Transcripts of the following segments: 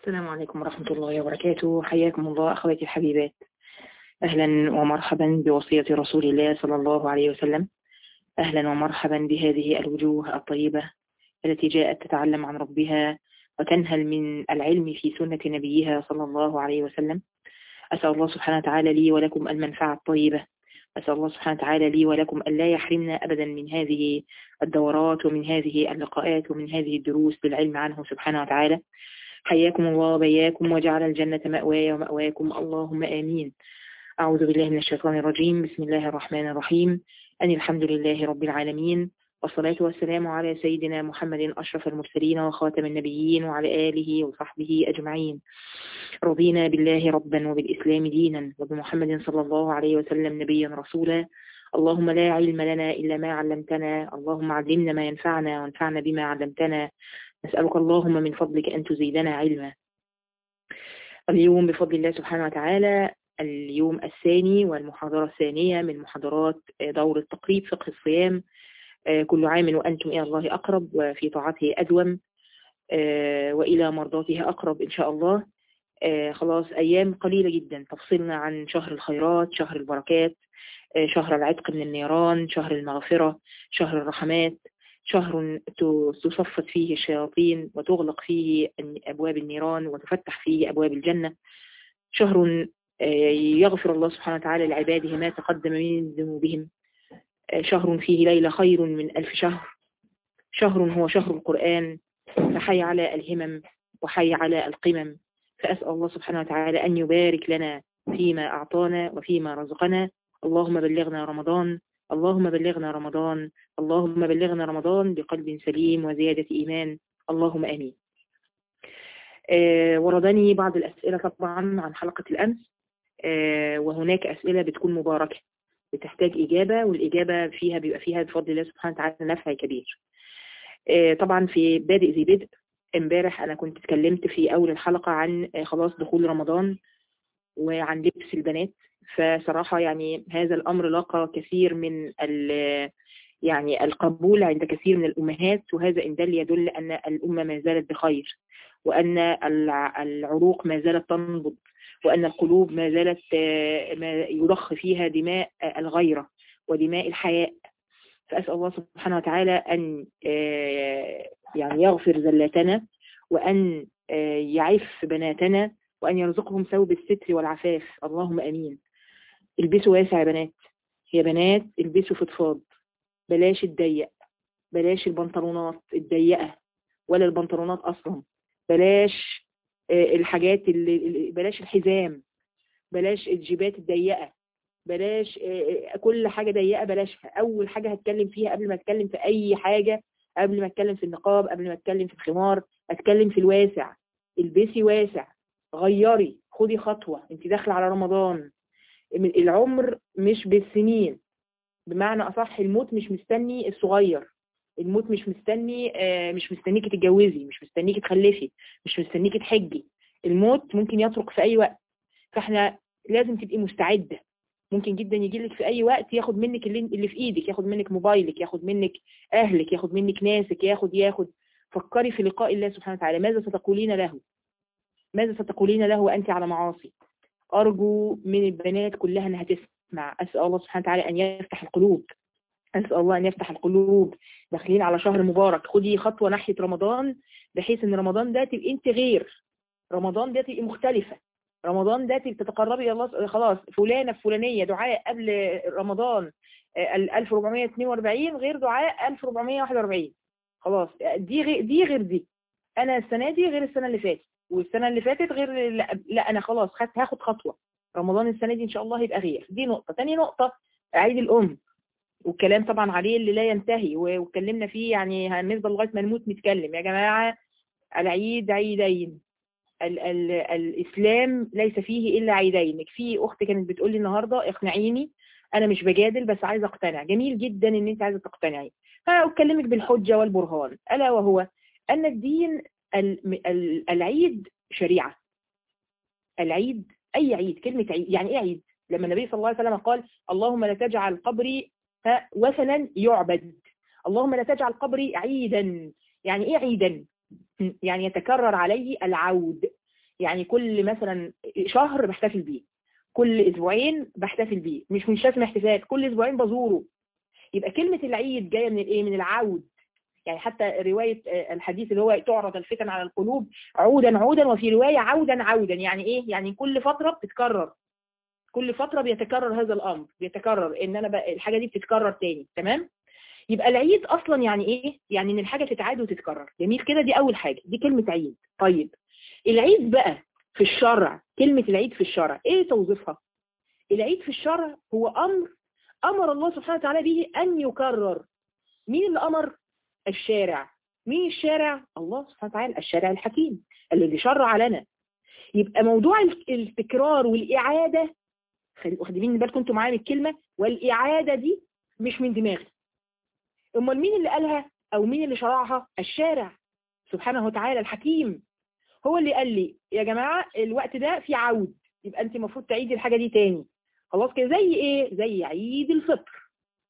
السلام عليكم ورحمة الله وبركاته حياكم الله أخواتي الحبيبات أهلا ومرحبا بوصية رسول الله صلى الله عليه وسلم أهلا ومرحبا بهذه الوجوه الطيبة التي جاءت تتعلم عن ربها وتنهل من العلم في سنة نبيها صلى الله عليه وسلم أسأل الله سبحانه وتعالى لي ولكم المنفعة الطيبة أسأل الله سبحانه وتعالى لي ولكم ألا يحرمنا أبدا من هذه الدورات ومن هذه اللقاءات ومن هذه الدروس للعلم عنه سبحانه وتعالى حياكم الله وبياكم وجعل الجنة مأواي ومأواكم اللهم آمين أعوذ بالله من الشيطان الرجيم بسم الله الرحمن الرحيم أن الحمد لله رب العالمين والصلاة والسلام على سيدنا محمد أشرف المرسلين وخاتم النبيين وعلى آله وصحبه أجمعين رضينا بالله ربا وبالإسلام دينا وبمحمد صلى الله عليه وسلم نبيا رسولا اللهم لا علم لنا إلا ما علمتنا اللهم علمنا ما ينفعنا وانفعنا بما علمتنا نسألك اللهم من فضلك أن تزيدنا علما اليوم بفضل الله سبحانه وتعالى اليوم الثاني والمحاضرة الثانية من محاضرات دور التقريب فقه الصيام كل عام وأنتم إلى الله أقرب وفي طاعته أدوم وإلى مرضاته أقرب إن شاء الله خلاص أيام قليلة جدا تفصلنا عن شهر الخيرات شهر البركات شهر العتق من النيران شهر المغفرة شهر الرحمات شهر تصفت فيه الشياطين وتغلق فيه أبواب النيران وتفتح فيه أبواب الجنة شهر يغفر الله سبحانه وتعالى لعباده ما تقدم من ذنوبهم شهر فيه ليلة خير من ألف شهر شهر هو شهر القرآن فحي على الهمم وحي على القمم فأسأل الله سبحانه وتعالى أن يبارك لنا فيما أعطانا وفيما رزقنا اللهم بلغنا رمضان اللهم بلغنا رمضان اللهم بلغنا رمضان بقلب سليم وزيادة إيمان اللهم آمين آه وردني بعض الأسئلة طبعا عن حلقة الأمس آه وهناك أسئلة بتكون مباركة بتحتاج إجابة والإجابة فيها بيبقى فيها بفضل الله سبحانه وتعالى نفع كبير آه طبعا في بادئ ذي بدء امبارح أنا كنت اتكلمت في أول الحلقة عن خلاص دخول رمضان وعن لبس البنات فصراحة يعني هذا الأمر لاقى كثير من يعني القبول عند كثير من الأمهات وهذا إن دل يدل أن الأمة ما زالت بخير وأن العروق ما زالت تنبض وأن القلوب ما زالت ما يضخ فيها دماء الغيرة ودماء الحياء فأسأل الله سبحانه وتعالى أن يعني يغفر زلاتنا وأن يعف بناتنا وأن يرزقهم ثوب الستر والعفاف اللهم أمين البسوا واسع يا بنات يا بنات البسوا فضفاض بلاش الضيق بلاش البنطلونات الضيقة ولا البنطلونات أصلا بلاش الحاجات اللي بلاش الحزام بلاش الجيبات الضيقة بلاش كل حاجة ضيقة بلاشها أول حاجة هتكلم فيها قبل ما أتكلم في أي حاجة قبل ما أتكلم في النقاب قبل ما أتكلم في الخمار أتكلم في الواسع البسي واسع غيري خدي خطوة انت داخله على رمضان العمر مش بالسنين بمعنى أصح الموت مش مستني الصغير الموت مش مستني مش مستنيكي تتجوزي مش مستنيكي تخلفي مش مستنيكي تحجي الموت ممكن يطرق في أي وقت فاحنا لازم تبقي مستعدة ممكن جدا يجي لك في أي وقت ياخد منك اللي, اللي في إيدك ياخد منك موبايلك ياخد منك أهلك ياخد منك ناسك ياخد ياخد فكري في لقاء الله سبحانه وتعالى ماذا ستقولين له ماذا ستقولين له وأنت على معاصي أرجو من البنات كلها أنها تسمع أسأل الله سبحانه وتعالى أن يفتح القلوب أسأل الله أن يفتح القلوب داخلين على شهر مبارك خدي خطوة ناحية رمضان بحيث أن رمضان ده تبقى أنت غير رمضان ده تبقى مختلفة رمضان ده تبقى تتقربي إلى الله خلاص فلانة فلانية دعاء قبل رمضان 1442 غير دعاء 1441 خلاص دي غير دي غير دي أنا السنة دي غير السنة اللي فاتت والسنة اللي فاتت غير لا, لا أنا خلاص خدت هاخد خطوة رمضان السنة دي إن شاء الله هيبقى غير دي نقطة تاني نقطة عيد الأم والكلام طبعا عليه اللي لا ينتهي واتكلمنا فيه يعني هنفضل لغاية ما نموت نتكلم يا جماعة العيد عيدين ال ال الإسلام ليس فيه إلا عيدين في أخت كانت بتقول لي النهاردة اقنعيني أنا مش بجادل بس عايزة أقتنع جميل جدا إن أنت عايزة تقتنعي فأكلمك بالحجة والبرهان ألا وهو أن الدين العيد شريعة العيد أي عيد كلمة عيد يعني إيه عيد لما النبي صلى الله عليه وسلم قال اللهم لا تجعل قبري وثنا يعبد اللهم لا تجعل قبري عيدا يعني إيه عيدا يعني يتكرر عليه العود يعني كل مثلا شهر بحتفل بيه كل اسبوعين بحتفل بيه مش مش لازم احتفال كل اسبوعين بزوره يبقى كلمة العيد جاية من الايه من العود يعني حتى رواية الحديث اللي هو تعرض الفتن على القلوب عودا عودا وفي رواية عودا عودا يعني ايه يعني كل فترة بتتكرر كل فترة بيتكرر هذا الامر بيتكرر ان انا بقى الحاجة دي بتتكرر تاني تمام يبقى العيد اصلا يعني ايه يعني ان الحاجة تتعاد وتتكرر جميل كده دي اول حاجة دي كلمة عيد طيب العيد بقى في الشرع كلمة العيد في الشرع ايه توظيفها العيد في الشرع هو امر امر الله سبحانه وتعالى به ان يكرر مين اللي امر الشارع مين الشارع الله سبحانه وتعالى الشارع الحكيم الذي شرع لنا يبقى موضوع التكرار والاعادة واخدين بالكم انتوا معايا من الكلمة والاعادة دي مش من دماغي امال مين اللي قالها او مين اللي شرعها الشارع سبحانه وتعالى الحكيم هو اللي قال لي يا جماعة الوقت ده في عود يبقى انت المفروض تعيدي الحاجة دي تاني خلاص كده زي ايه زي عيد الفطر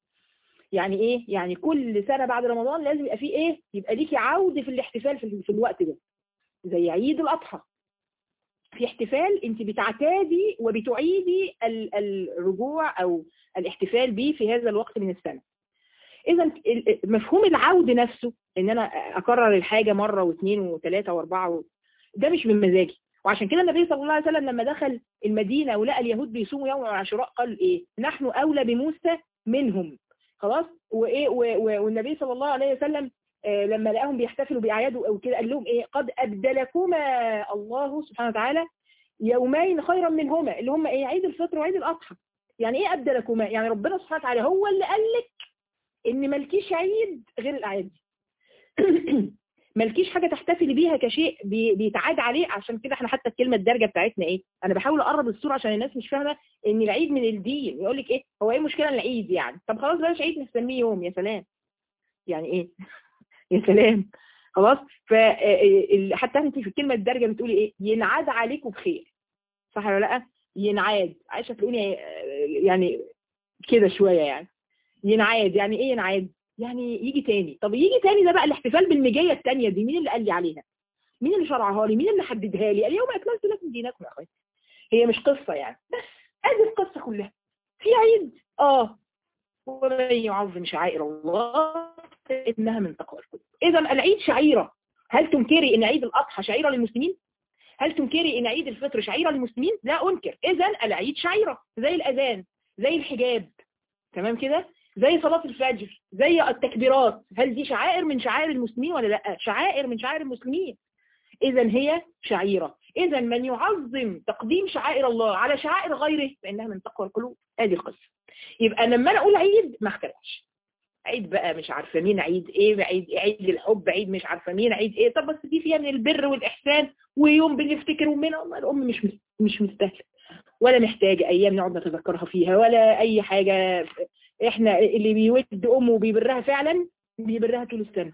يعني ايه يعني كل سنة بعد رمضان لازم يبقى فيه ايه يبقى ليكي عودة في الاحتفال في, في الوقت ده زي عيد الاضحى في احتفال انت بتعتادي وبتعيدي الرجوع او الاحتفال به في هذا الوقت من السنة اذا مفهوم العود نفسه ان انا اكرر الحاجة مرة واثنين وثلاثة واربعة ده مش من مزاجي وعشان كده النبي صلى الله عليه وسلم لما دخل المدينة ولقى اليهود بيصوموا يوم عاشوراء قال ايه نحن اولى بموسى منهم خلاص وايه والنبي صلى الله عليه وسلم آه لما لقاهم بيحتفلوا باعياد او كده قال لهم ايه قد ابدلكما الله سبحانه وتعالى يومين خيرا منهما اللي هم ايه عيد الفطر وعيد الاضحى يعني ايه ابدلكما يعني ربنا سبحانه وتعالى هو اللي قال لك ان مالكيش عيد غير الاعياد دي مالكيش حاجة تحتفلي بيها كشيء بيتعاد عليه عشان كده احنا حتى الكلمة الدارجة بتاعتنا ايه انا بحاول اقرب الصورة عشان الناس مش فاهمة ان العيد من الدين يقول لك ايه هو ايه المشكلة العيد يعني طب خلاص بلاش عيد نسميه يوم يا سلام يعني ايه يا سلام خلاص ف حتى انت في الكلمة الدارجة بتقولي ايه ينعاد عليكم بخير صح ولا لا ينعاد عايشه تقولي يعني كده شوية يعني ينعاد يعني ايه ينعاد يعني يجي تاني طب يجي تاني ده بقى الاحتفال بالمجية التانية دي مين اللي قال لي عليها مين اللي شرعها لي مين اللي حددها لي اليوم اكملت لكم دينكم يا اخواتي هي مش قصة يعني بس ادي القصة كلها في عيد اه ومن يعظم شعائر الله انها من تقوى القلوب اذا العيد شعيرة هل تنكري ان عيد الاضحى شعيرة للمسلمين هل تنكري ان عيد الفطر شعيرة للمسلمين لا انكر اذا العيد شعيرة زي الاذان زي الحجاب تمام كده زي صلاة الفجر زي التكبيرات هل دي شعائر من شعائر المسلمين ولا لا شعائر من شعائر المسلمين اذا هي شعيرة اذا من يعظم تقديم شعائر الله على شعائر غيره فانها من تقوى القلوب ادي القصة يبقى لما انا اقول عيد ما اختلفش عيد بقى مش عارفه مين عيد ايه عيد عيد الحب عيد مش عارفه مين عيد ايه طب بس دي فيها من البر والاحسان ويوم بنفتكر منها والله الام مش مش مستاهله ولا محتاجه ايام نقعد نتذكرها فيها ولا اي حاجه احنا اللي بيود امه وبيبرها فعلا بيبرها طول السنه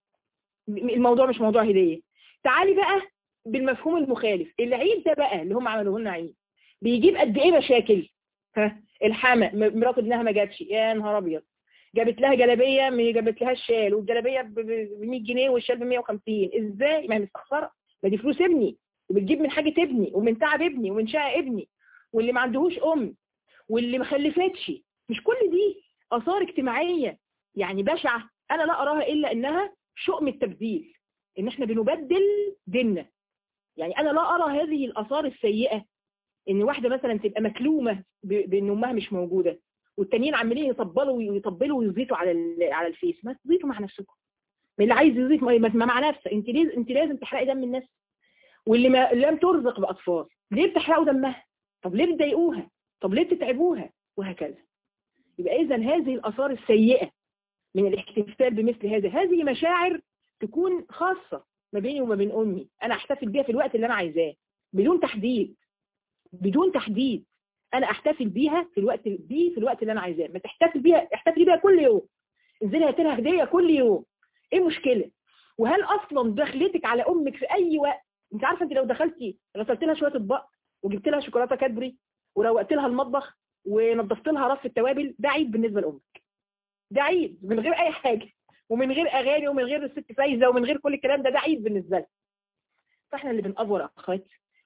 الموضوع مش موضوع هديه تعالي بقى بالمفهوم المخالف العيد ده بقى اللي هم عملوه لنا عيد بيجيب قد ايه مشاكل ها الحما مرات ابنها ما جاتش يا نهار ابيض جابت لها جلابيه ما جابت لها الشال والجلابيه ب 100 جنيه والشال ب 150 ازاي ما هي مستخسره ما دي فلوس ابني وبتجيب من حاجه ابني ومن تعب ابني ومن شقى ابني واللي ما عندهوش ام واللي ما خلفتش مش كل دي اثار اجتماعيه يعني بشعه انا لا اراها الا انها شؤم التبديل ان احنا بنبدل ديننا يعني انا لا ارى هذه الاثار السيئه ان واحده مثلا تبقى مكلومه بان امها مش موجوده والتانيين عمالين يطبلوا ويطبلوا ويزيتوا على على الفيس ما تزيتوا مع نفسكم من اللي عايز يزيت ما مع نفسه انت لازم انت لازم تحرقي دم الناس واللي ما لم ترزق باطفال ليه بتحرقوا دمها طب ليه بتضايقوها طب ليه بتتعبوها وهكذا يبقى اذا هذه الاثار السيئه من الاحتفال بمثل هذا هذه مشاعر تكون خاصه ما بيني وما بين امي انا احتفل بيها في الوقت اللي انا عايزاه بدون تحديد بدون تحديد انا احتفل بيها في الوقت دي في الوقت اللي انا عايزاه ما تحتفل بيها احتفلي بيها كل يوم انزلي هات لها هديه كل يوم ايه المشكله وهل اصلا دخلتك على امك في اي وقت انت عارفه انت لو دخلتي غسلت لها شويه اطباق وجبت لها شوكولاته كادبري وروقت لها المطبخ ونظفت لها رف التوابل ده عيد بالنسبه لامك ده عيد من غير اي حاجه ومن غير اغاني ومن غير الست فايزه ومن غير كل الكلام ده ده عيد بالنسبه لها فاحنا اللي بنأفور اخوات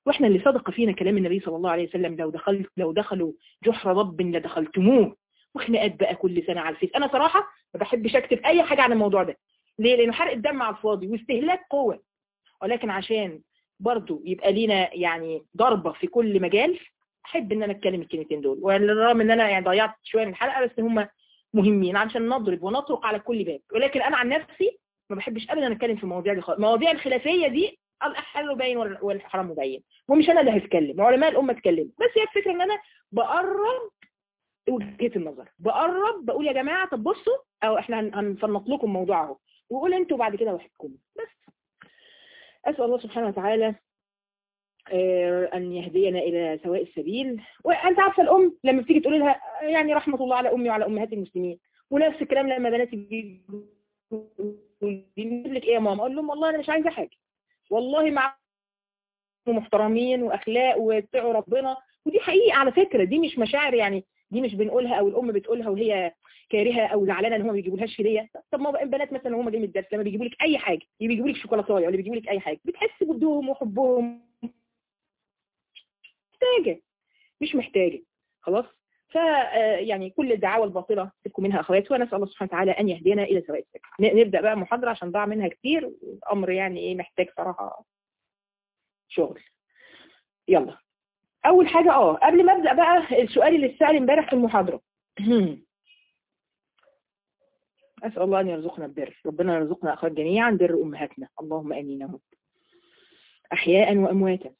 واحنا اللي صدق فينا كلام النبي صلى الله عليه وسلم لو دخلت لو دخلوا جحر رب لدخلتموه وخناقات بقى كل سنة على الفيس انا صراحة ما بحبش اكتب اي حاجة عن الموضوع ده ليه لانه حرق الدم على الفاضي واستهلاك قوة ولكن عشان برضو يبقى لينا يعني ضربة في كل مجال احب ان انا اتكلم الكلمتين دول ورغم ان انا يعني ضيعت شوية من الحلقة بس هم مهمين عشان نضرب ونطرق على كل باب ولكن انا عن نفسي ما بحبش ابدا اتكلم في المواضيع دي خالص المواضيع الخلافيه دي الحل باين والحرام مبين ومش انا اللي هتكلم علماء الامه اتكلموا بس هي الفكره ان انا بقرب وجهه النظر بقرب بقول يا جماعه طب بصوا او احنا هنفنط لكم موضوع اهو وقول انتوا بعد كده واحدكم بس اسال الله سبحانه وتعالى أن يهدينا إلى سواء السبيل وأنت عارفة الأم لما بتيجي تقول لها يعني رحمة الله على أمي وعلى أمهات المسلمين ونفس الكلام لما بناتي بيجوا يقول لك إيه يا ماما أقول لهم والله أنا مش عايزة حاجة والله مع محترمين وأخلاق ويتبعوا ربنا ودي حقيقة على فكرة دي مش مشاعر يعني دي مش بنقولها أو الأم بتقولها وهي كارهة أو زعلانة إن هم ما بيجيبولهاش هدية طب ما البنات مثلا وهم جايين من الدرس لما بيجيبوا لك أي حاجة بيجيبوا لك شوكولاتايه ولا بيجيبوا لك أي حاجة بتحس بودهم وحبهم محتاجة مش محتاجة خلاص ف يعني كل الدعاوى الباطلة سيبكم منها أخوات ونسأل الله سبحانه وتعالى أن يهدينا إلى سواء السبيل نبدأ بقى محاضرة عشان ضاع منها كتير الأمر يعني إيه محتاج صراحة شغل يلا أول حاجة آه قبل ما أبدأ بقى السؤال اللي اتسأل امبارح في المحاضرة أسأل الله أن يرزقنا البر ربنا يرزقنا أخوات جميعا بر أمهاتنا اللهم أمين يا رب أحياء وأمواتا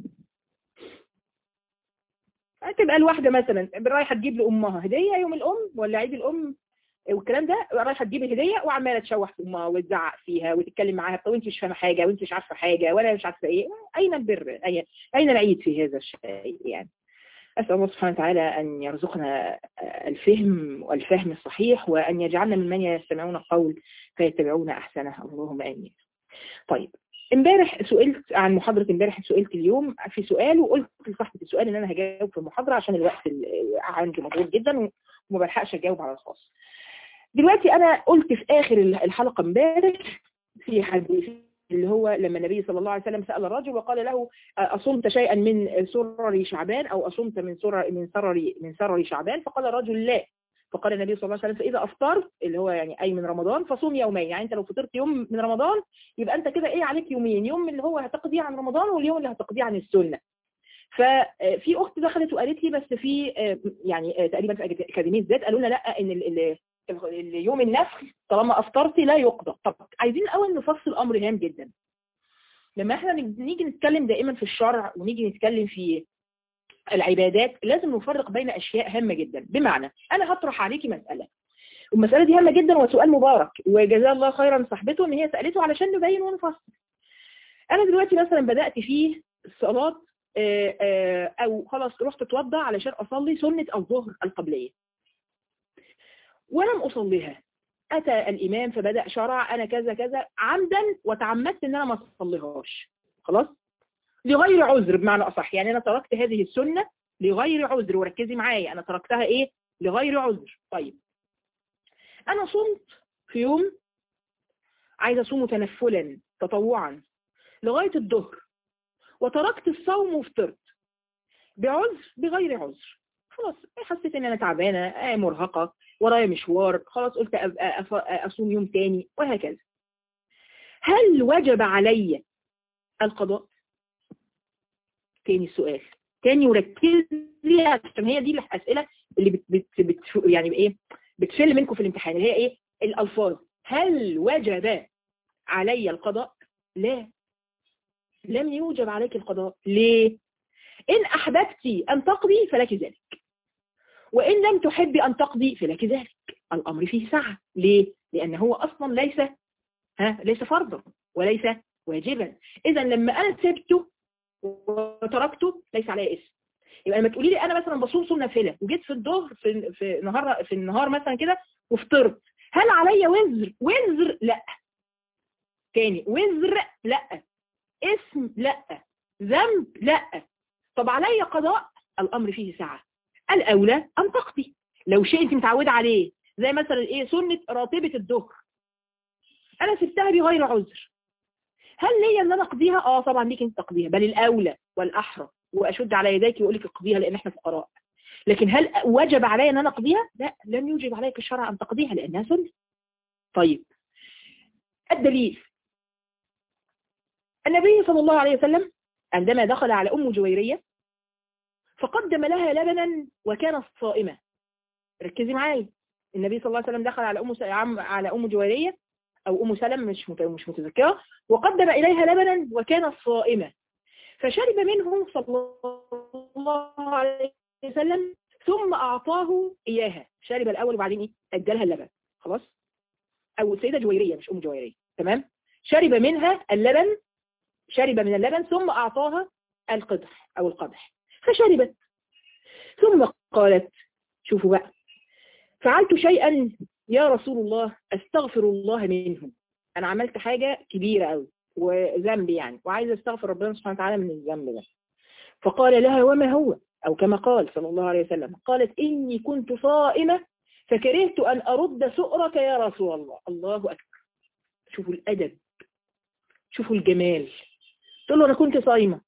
تبقى الواحدة مثلا رايحة تجيب لأمها هدية يوم الأم ولا عيد الأم والكلام ده رايحة تجيب الهدية وعمالة تشوح في أمها وتزعق فيها وتتكلم معاها طب وانت مش فاهمة حاجة وانت مش عارفة حاجة ولا مش عارفة ايه أين البر أين العيد في هذا الشيء يعني أسأل الله سبحانه وتعالى أن يرزقنا الفهم والفهم الصحيح وأن يجعلنا ممن يستمعون القول فيتبعون أحسنه اللهم آمين طيب امبارح سئلت عن محاضرة امبارح سئلت اليوم في سؤال وقلت لصاحبة السؤال ان انا هجاوب في المحاضرة عشان الوقت عندي مضغوط جدا وما بلحقش اجاوب على الخاص دلوقتي انا قلت في اخر الحلقة امبارح في حديث اللي هو لما النبي صلى الله عليه وسلم سأل الرجل وقال له أصمت شيئا من سرر شعبان أو أصمت من سرر من سرر من سرر شعبان فقال الرجل لا فقال النبي صلى الله عليه وسلم فإذا أفطرت اللي هو يعني أي من رمضان فصوم يومين يعني أنت لو فطرت يوم من رمضان يبقى أنت كده إيه عليك يومين يوم اللي هو هتقضيه عن رمضان واليوم اللي هتقضيه عن السنة ففي أخت دخلت وقالت لي بس في يعني تقريبا في أكاديمية ذات قالوا لنا لا إن ال اليوم النفل طالما أفطرتي لا يقضى طب عايزين الأول نفصل أمر هام جدا لما احنا نيجي نتكلم دائما في الشرع ونيجي نتكلم في العبادات لازم نفرق بين أشياء هامة جدا بمعنى أنا هطرح عليكي مسألة والمسألة دي هامة جدا وسؤال مبارك وجزاه الله خيرا صاحبته ان هي سألته علشان نبين ونفصل أنا دلوقتي مثلا بدأت فيه الصلاة أو خلاص رحت اتوضى علشان أصلي سنة الظهر القبلية ولم أصليها أتى الإمام فبدأ شرع أنا كذا كذا عمدا وتعمدت ان أنا ما أصليهاش خلاص لغير عذر بمعنى أصح يعني أنا تركت هذه السنة لغير عذر وركزي معايا أنا تركتها إيه لغير عذر طيب أنا صمت في يوم عايزة أصوم تنفلا تطوعا لغاية الظهر وتركت الصوم وفطرت بعذر بغير عذر خلاص حسيت ان انا تعبانة مرهقة ورايا مشوار خلاص قلت اصوم يوم تاني وهكذا هل وجب علي القضاء تاني السؤال تاني وركز لي عشان هي دي الاسئله اللي بت بت بت يعني ايه بتفل منكم في الامتحان اللي هي ايه الالفاظ هل وجب علي القضاء لا لم يوجب عليك القضاء ليه ان احببت ان تقضي فلك ذلك وان لم تحبي ان تقضي فلك ذلك الامر فيه سعه ليه لان هو اصلا ليس ها ليس فرضا وليس واجبا اذا لما انا سبته وتركته ليس عليا اسم يبقى لما تقولي لي انا مثلا بصوم صوم نافله وجيت في الظهر في في نهار في النهار مثلا كده وفطرت هل عليا وزر وزر لا تاني وزر لا اسم لا ذنب لا طب عليا قضاء الامر فيه سعه الاولى ان تقضي لو شيء انت متعوده عليه زي مثلا ايه سنه راتبه الظهر انا سبتها بغير عذر هل ليا ان انا اقضيها اه طبعا ليك انت تقضيها بل الاولى والاحرى واشد على يديك ويقول لك اقضيها لان احنا فقراء لكن هل وجب علي ان انا اقضيها لا لم يوجب عليك الشرع ان تقضيها لانها سنه طيب الدليل النبي صلى الله عليه وسلم عندما دخل على ام جويريه فقدم لها لبنا وكانت صائمه ركزي معايا النبي صلى الله عليه وسلم دخل على ام على ام جويريه او ام سلمة مش مش متذكره وقدم اليها لبنا وكانت صائمه فشرب منه صلى الله عليه وسلم ثم اعطاه اياها شرب الاول وبعدين ايه ادالها اللبن خلاص او السيده جويريه مش ام جويريه تمام شرب منها اللبن شرب من اللبن ثم اعطاها القدح او القدح فشربت ثم قالت شوفوا بقى فعلت شيئا يا رسول الله استغفر الله منه انا عملت حاجة كبيرة قوي وذنب يعني وعايزه استغفر ربنا سبحانه وتعالى من الذنب ده فقال لها وما هو او كما قال صلى الله عليه وسلم قالت اني كنت صائمة فكرهت ان ارد سؤرك يا رسول الله الله اكبر شوفوا الادب شوفوا الجمال تقول له انا كنت صايمة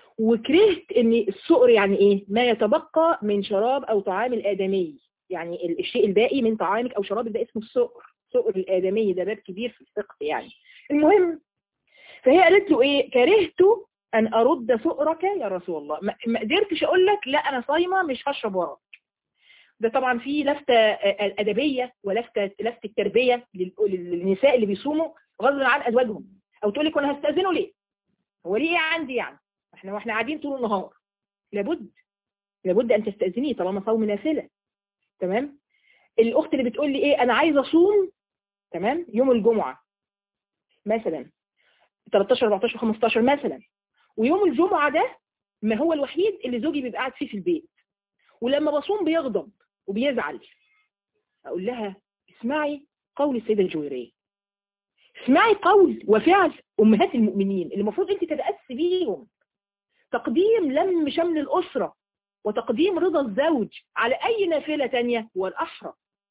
وكرهت ان السؤر يعني ايه ما يتبقى من شراب او طعام الادمي يعني الشيء الباقي من طعامك او شرابك ده اسمه السؤر سؤر الادمي ده باب كبير في الفقه يعني المهم فهي قالت له ايه كرهت ان ارد سؤرك يا رسول الله ما قدرتش اقول لك لا انا صايمه مش هشرب وراك ده طبعا في لفتة أدبية ولفتة لفتة التربية للنساء اللي بيصوموا غضلا عن أزواجهم أو تقول لك وأنا هستأذنه ليه هو ليه إيه عندي يعني احنا واحنا قاعدين طول النهار لابد لابد أن تستأذنيه طالما صوم نافلة تمام الأخت اللي بتقول لي إيه أنا عايزة أصوم تمام يوم الجمعة مثلا 13 14 15 مثلا ويوم الجمعة ده ما هو الوحيد اللي زوجي بيبقى قاعد فيه في البيت ولما بصوم بيغضب وبيزعل اقول لها اسمعي قول السيدة الجويرية اسمعي قول وفعل امهات المؤمنين اللي المفروض انت تتأسي بيهم تقديم لم شمل الاسرة وتقديم رضا الزوج على اي نافلة تانية هو الاحرى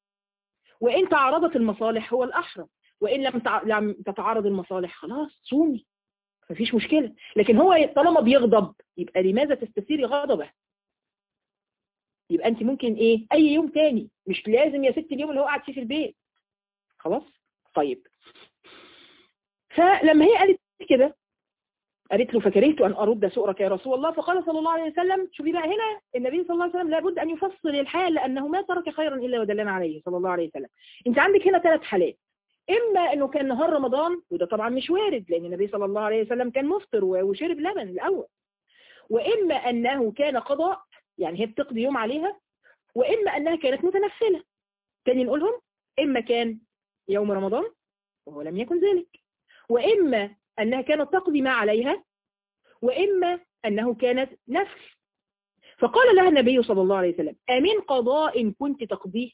وان تعارضت المصالح هو الاحرى وان لم لم تتعارض المصالح خلاص صومي مفيش مشكلة لكن هو طالما بيغضب يبقى لماذا تستثيري غضبه يبقى انت ممكن ايه اي يوم تاني مش لازم يا ست اليوم اللي هو قاعد فيه في البيت خلاص طيب فلما هي قالت كده قالت له فكرهت ان ارد سؤرك يا رسول الله فقال صلى الله عليه وسلم شوفي بقى هنا النبي صلى الله عليه وسلم لابد ان يفصل الحال لانه ما ترك خيرا الا ودلنا عليه صلى الله عليه وسلم انت عندك هنا ثلاث حالات اما انه كان نهار رمضان وده طبعا مش وارد لان النبي صلى الله عليه وسلم كان مفطر وشرب لبن الاول واما انه كان قضاء يعني هي بتقضي يوم عليها وإما أنها كانت متنفلة تاني نقولهم إما كان يوم رمضان وهو لم يكن ذلك وإما أنها كانت تقضي ما عليها وإما أنه كانت نفل فقال لها النبي صلى الله عليه وسلم أمن قضاء كنت تقضيه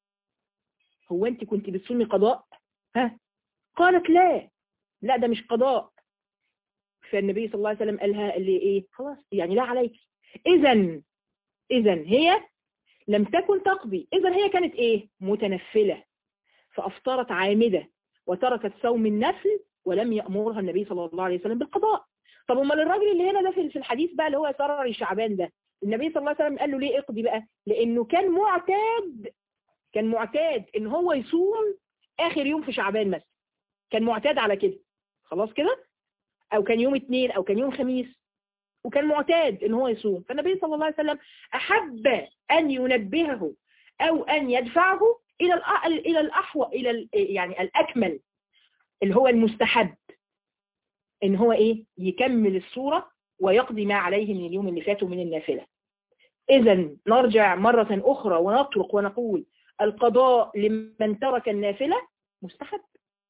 هو أنت كنت بتصومي قضاء ها قالت لا لا ده مش قضاء فالنبي صلى الله عليه وسلم قالها اللي ايه خلاص يعني لا عليك اذا إذا هي لم تكن تقضي إذا هي كانت إيه متنفلة فأفطرت عامدة وتركت صوم النفل ولم يأمرها النبي صلى الله عليه وسلم بالقضاء طب امال الراجل اللي هنا ده في الحديث بقى اللي هو سرر شعبان ده النبي صلى الله عليه وسلم قال له ليه اقضي بقى لأنه كان معتاد كان معتاد ان هو يصوم آخر يوم في شعبان مثلا كان معتاد على كده خلاص كده أو كان يوم اثنين أو كان يوم خميس وكان معتاد ان هو يصوم فالنبي صلى الله عليه وسلم احب ان ينبهه او ان يدفعه الى الى الاحوى الى يعني الاكمل اللي هو المستحب ان هو ايه يكمل الصورة ويقضي ما عليه من اليوم اللي فاته من النافلة اذا نرجع مرة اخرى ونطرق ونقول القضاء لمن ترك النافلة مستحب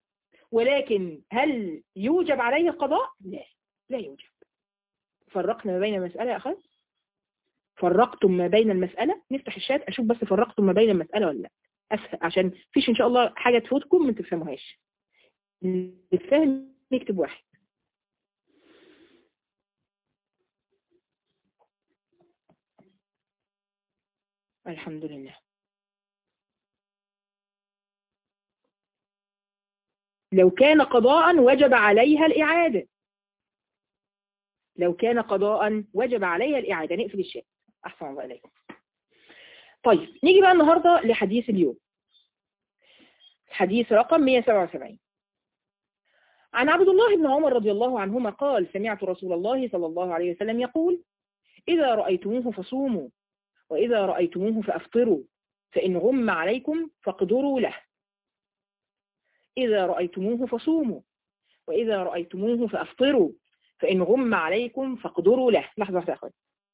ولكن هل يوجب عليه القضاء لا لا يوجب فرقنا ما بين المسألة يا أخي فرقتم ما بين المسألة نفتح الشات أشوف بس فرقتم ما بين المسألة ولا لا أسهل عشان فيش إن شاء الله حاجة تفوتكم ما تفهموهاش الفهم نكتب واحد الحمد لله لو كان قضاء وجب عليها الإعادة لو كان قضاء وجب عليها الإعادة نقفل الشيء أحسن الله إليكم طيب نيجي بقى النهاردة لحديث اليوم حديث رقم 177 عن عبد الله بن عمر رضي الله عنهما قال سمعت رسول الله صلى الله عليه وسلم يقول إذا رأيتموه فصوموا وإذا رأيتموه فأفطروا فإن غم عليكم فاقدروا له إذا رأيتموه فصوموا وإذا رأيتموه فأفطروا فإن غم عليكم فاقدروا له لحظة واحدة أخوات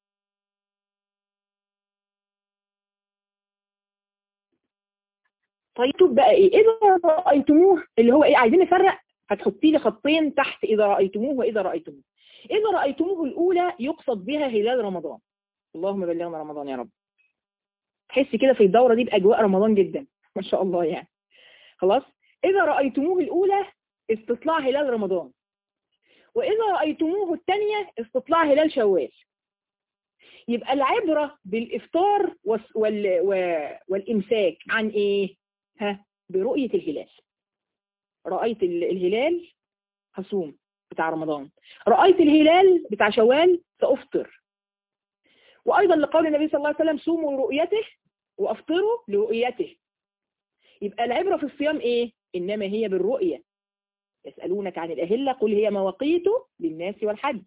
طيب بقى إيه إذا رأيتموه اللي هو إيه عايزين نفرق هتحطي لي خطين تحت إذا رأيتموه وإذا رأيتموه إذا رأيتموه الأولى يقصد بها هلال رمضان اللهم بلغنا رمضان يا رب تحس كده في الدورة دي بأجواء رمضان جدا ما شاء الله يعني خلاص إذا رأيتموه الأولى استطلاع هلال رمضان وإذا رأيتموه الثانية استطلاع هلال شوال يبقى العبرة بالإفطار وال... والإمساك عن إيه؟ ها برؤية الهلال رأيت الهلال هصوم بتاع رمضان رأيت الهلال بتاع شوال سأفطر وأيضا لقول النبي صلى الله عليه وسلم صوموا لرؤيته وأفطروا لرؤيته يبقى العبرة في الصيام إيه؟ إنما هي بالرؤية يسألونك عن الأهلة قل هي مواقيت للناس والحج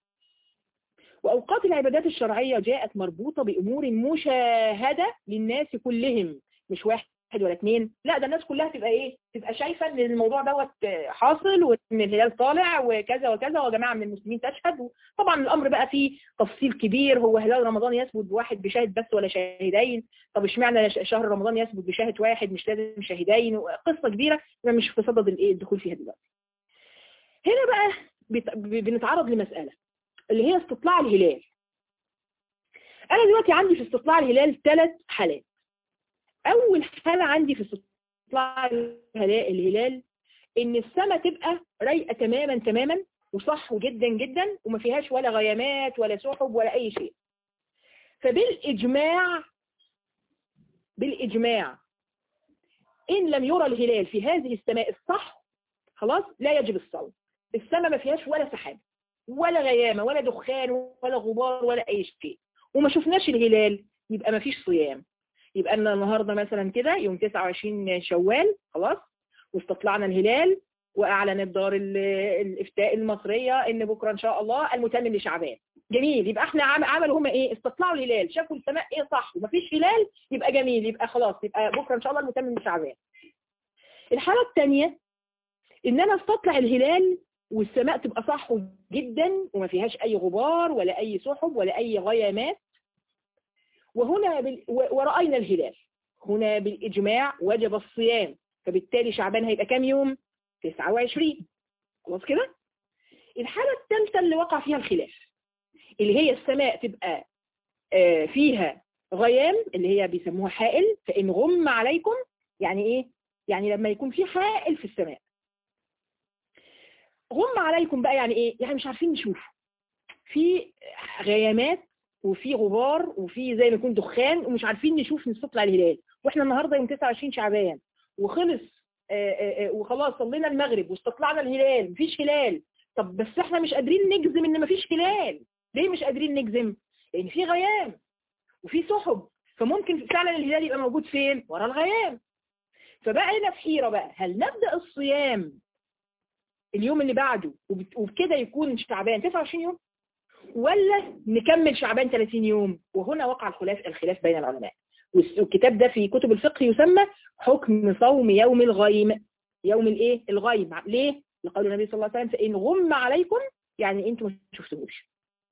وأوقات العبادات الشرعية جاءت مربوطة بأمور مشاهدة للناس كلهم مش واحد ولا اثنين لا ده الناس كلها تبقى ايه تبقى شايفة ان الموضوع دوت حاصل وان الهلال طالع وكذا وكذا وجماعة من المسلمين تشهد طبعا الامر بقى فيه تفصيل كبير هو هلال رمضان يثبت بواحد بشاهد بس ولا شاهدين طب اشمعنى شهر رمضان يثبت بشاهد واحد مش لازم شاهدين قصة كبيرة مش في صدد الايه الدخول فيها دلوقتي هنا بقى بنتعرض لمسألة اللي هي استطلاع الهلال انا دلوقتي عندي في استطلاع الهلال ثلاث حالات اول حالة عندي في استطلاع الهلال ان السماء تبقى رايقة تماما تماما وصح جدا جدا وما فيهاش ولا غيامات ولا سحب ولا اي شيء فبالاجماع بالاجماع ان لم يرى الهلال في هذه السماء الصح خلاص لا يجب الصوم السماء ما فيهاش ولا سحاب ولا غيامة ولا دخان ولا غبار ولا اي شيء وما شفناش الهلال يبقى ما فيش صيام يبقى لنا النهاردة مثلا كده يوم 29 شوال خلاص واستطلعنا الهلال واعلنت دار الافتاء المصرية ان بكرة ان شاء الله المتمم لشعبان جميل يبقى احنا عملوا هم ايه استطلعوا الهلال شافوا السماء ايه صح ومفيش هلال يبقى جميل يبقى خلاص يبقى بكرة ان شاء الله المتمم لشعبان الحالة الثانية ان انا استطلع الهلال والسماء تبقى صح جدا وما فيهاش اي غبار ولا اي سحب ولا اي غيامات وهنا بال... ورأينا الهلال هنا بالإجماع وجب الصيام فبالتالي شعبان هيبقى كام يوم 29 خلاص كده الحالة الثالثة اللي وقع فيها الخلاف اللي هي السماء تبقى فيها غيام اللي هي بيسموها حائل فإن غم عليكم يعني إيه يعني لما يكون في حائل في السماء غم عليكم بقى يعني إيه يعني مش عارفين نشوف في غيامات وفي غبار وفي زي ما يكون دخان ومش عارفين نشوف نستطلع الهلال واحنا النهارده يوم 29 شعبان وخلص آآ آآ وخلاص صلينا المغرب واستطلعنا الهلال مفيش هلال طب بس احنا مش قادرين نجزم ان مفيش هلال ليه مش قادرين نجزم لان يعني في غيام وفي سحب فممكن فعلا الهلال يبقى موجود فين ورا الغيام فبقى هنا في حيره بقى هل نبدا الصيام اليوم اللي بعده وبكده يكون شعبان 29 يوم ولا نكمل شعبان 30 يوم وهنا وقع الخلاف الخلاف بين العلماء والكتاب ده في كتب الفقه يسمى حكم صوم يوم الغيم يوم الايه الغيم ليه لقول النبي صلى الله عليه وسلم فإن غم عليكم يعني انتم ما شفتوش